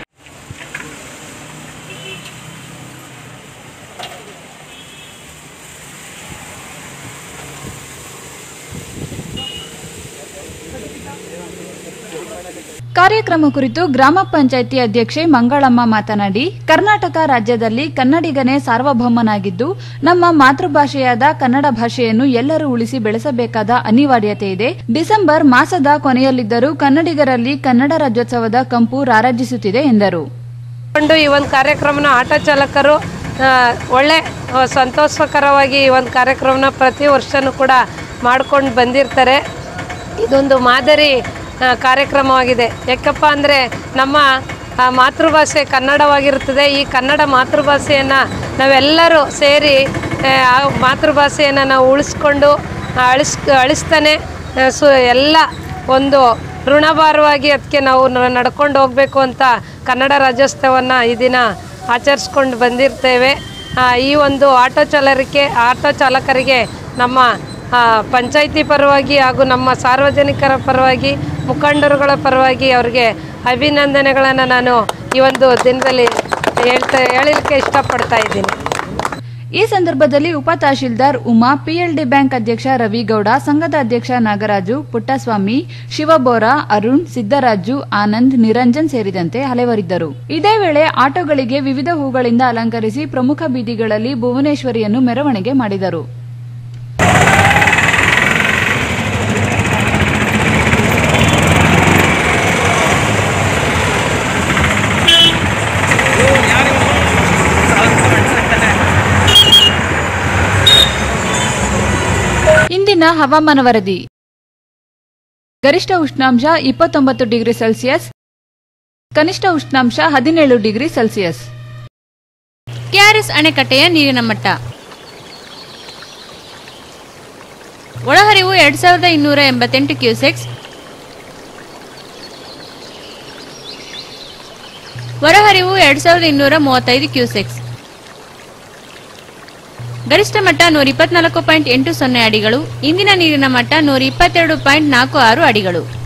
ಕಾರ್ಯಕ್ರಮ ಕುರಿತು ಗ್ರಾಮ ಪಂಚಾಯಿತಿ ಅಧ್ಯಕ್ಷೆ ಮಂಗಳಮ್ಮ ಮಾತನಾಡಿ ಕರ್ನಾಟಕ ರಾಜ್ಯದಲ್ಲಿ ಕನ್ನಡಿಗನೇ ಸಾರ್ವಭೌಮನಾಗಿದ್ದು ನಮ್ಮ ಮಾತೃಭಾಷೆಯಾದ ಕನ್ನಡ ಭಾಷೆಯನ್ನು ಎಲ್ಲರೂ ಉಳಿಸಿ ಬೆಳೆಸಬೇಕಾದ ಅನಿವಾರ್ಯತೆ ಇದೆ ಡಿಸೆಂಬರ್ ಮಾಸದ ಕೊನೆಯಲ್ಲಿದ್ದರೂ ಕನ್ನಡಿಗರಲ್ಲಿ ಕನ್ನಡ ರಾಜ್ಯೋತ್ಸವದ ಕಂಪು ರಾರಾಜಿಸುತ್ತಿದೆ ಎಂದರು ಕೊಂಡು ಈ ಒಂದು ಕಾರ್ಯಕ್ರಮನ ಆಟೋ ಚಾಲಕರು ಆ, ಒಳ್ಳೆ ಆ, ಸಂತೋಷಕರವಾಗಿ ಈ ಒಂದು ಕಾರ್ಯಕ್ರಮನ ಪ್ರತಿ ವರ್ಷನೂ ಕೂಡ ಮಾಡ್ಕೊಂಡು ಬಂದಿರ್ತಾರೆ ಇದೊಂದು ಮಾದರಿ ಆ, ಕಾರ್ಯಕ್ರಮವಾಗಿದೆ ಯಾಕಪ್ಪ ಅಂದರೆ ನಮ್ಮ ಆ, ಮಾತೃಭಾಷೆ ಕನ್ನಡವಾಗಿರುತ್ತದೆ ಈ ಕನ್ನಡ ಮಾತೃಭಾಷೆಯನ್ನು ನಾವೆಲ್ಲರೂ ಸೇರಿ ಆ, ಆ ಮಾತೃಭಾಷೆಯನ್ನು ನಾವು ಉಳಿಸ್ಕೊಂಡು ಆ, ಅಳಿಸ್ ಅಳಿಸ್ತಾನೆ ಆ, ಸು ಎಲ್ಲ ಒಂದು ಋಣಭಾರವಾಗಿ ಅದಕ್ಕೆ ನಾವು ನ- ನಡ್ಕೊಂಡು ಹೋಗಬೇಕು ಅಂತ ಕನ್ನಡ ರಾಜ್ಯೋತ್ಸವವನ್ನು ಈ ದಿನ ಆಚರಿಸ್ಕೊಂಡು ಬಂದಿರ್ತೇವೆ ಆ, ಈ ಒಂದು ಆಟೋ ಚಾಲಕರಿಗೆ ಆಟೋ ಚಾಲಕರಿಗೆ ನಮ್ಮ ಆ, ಪಂಚಾಯಿತಿ ಪರವಾಗಿ ಹಾಗೂ ನಮ್ಮ ಸಾರ್ವಜನಿಕರ ಪರವಾಗಿ ಮುಖಂಡರುಗಳ ಪರವಾಗಿ ಅವರಿಗೆ ಅಭಿನಂದನೆಗಳನ್ನು ನಾನು ಈ ಒಂದು ದಿನದಲ್ಲಿ ಹೇಳ್ತಾ ಹೇಳಲಿಕ್ಕೆ ಇಷ್ಟಪಡ್ತಾ ಇದ್ದೀನಿ ಈ ಸಂದರ್ಭದಲ್ಲಿ ಉಪ ತಹಶೀಲ್ದಾರ್ ಉಮಾ ಪಿಎಲ್ಡಿ ಬ್ಯಾಂಕ್ ಅಧ್ಯಕ್ಷ ರವಿಗೌಡ ಸಂಘದ ಅಧ್ಯಕ್ಷ ನಾಗರಾಜು ಪುಟ್ಟಸ್ವಾಮಿ ಶಿವಬೋರ ಅರುಣ್ ಸಿದ್ದರಾಜು ಆನಂದ್ ನಿರಂಜನ್ ಸೇರಿದಂತೆ ಹಲವರಿದ್ದರು ಇದೇ ವೇಳೆ ಆಟೋಗಳಿಗೆ ವಿವಿಧ ಹೂಗಳಿಂದ ಅಲಂಕರಿಸಿ ಪ್ರಮುಖ ಬೀದಿಗಳಲ್ಲಿ ಭುವನೇಶ್ವರಿಯನ್ನು ಮೆರವಣಿಗೆ ಮಾಡಿದರು ಇಂದಿನ ಹವಾಮಾನ ವರದಿ ಗರಿಷ್ಠ ಉಷ್ಣಾಂಶ ಇಪ್ಪತ್ತೊಂಬತ್ತು ಡಿಗ್ರಿ ಸೆಲ್ಸಿಯಸ್ ಕನಿಷ್ಠ ಉಷ್ಣಾಂಶ ಹದಿನೇಳು ಡಿಗ್ರಿ ಸೆಲ್ಸಿಯಸ್ ಕೆಆರ್ಎಸ್ ಅಣೆಕಟ್ಟೆಯ ನೀರಿನ ಮಟ್ಟ ಒಳಹರಿವು ಎರಡ್ ಸಾವಿರದ ಇನ್ನೂರ ಎಂಬತ್ತೆಂಟು ಕ್ಯೂಸೆಕ್ಸ್ ಹೊರಹರಿವು ಎರಡ್ ಸಾವಿರದ ಇನ್ನೂರ ಮೂವತ್ತೈದು ಕ್ಯೂಸೆಕ್ಸ್ ಗರಿಷ್ಠ ಮಟ್ಟ ನೂರ ಇಪ್ಪತ್ನಾಲ್ಕು ಪಾಯಿಂಟ್ ಎಂಟು ಸೊನ್ನೆ ಅಡಿಗಳು ಇಂದಿನ ನೀರಿನ ಮಟ್ಟ ನೂರ ಇಪ್ಪತ್ತೆರಡು ಪಾಯಿಂಟ್ ನಾಲ್ಕು ಆರು ಅಡಿಗಳು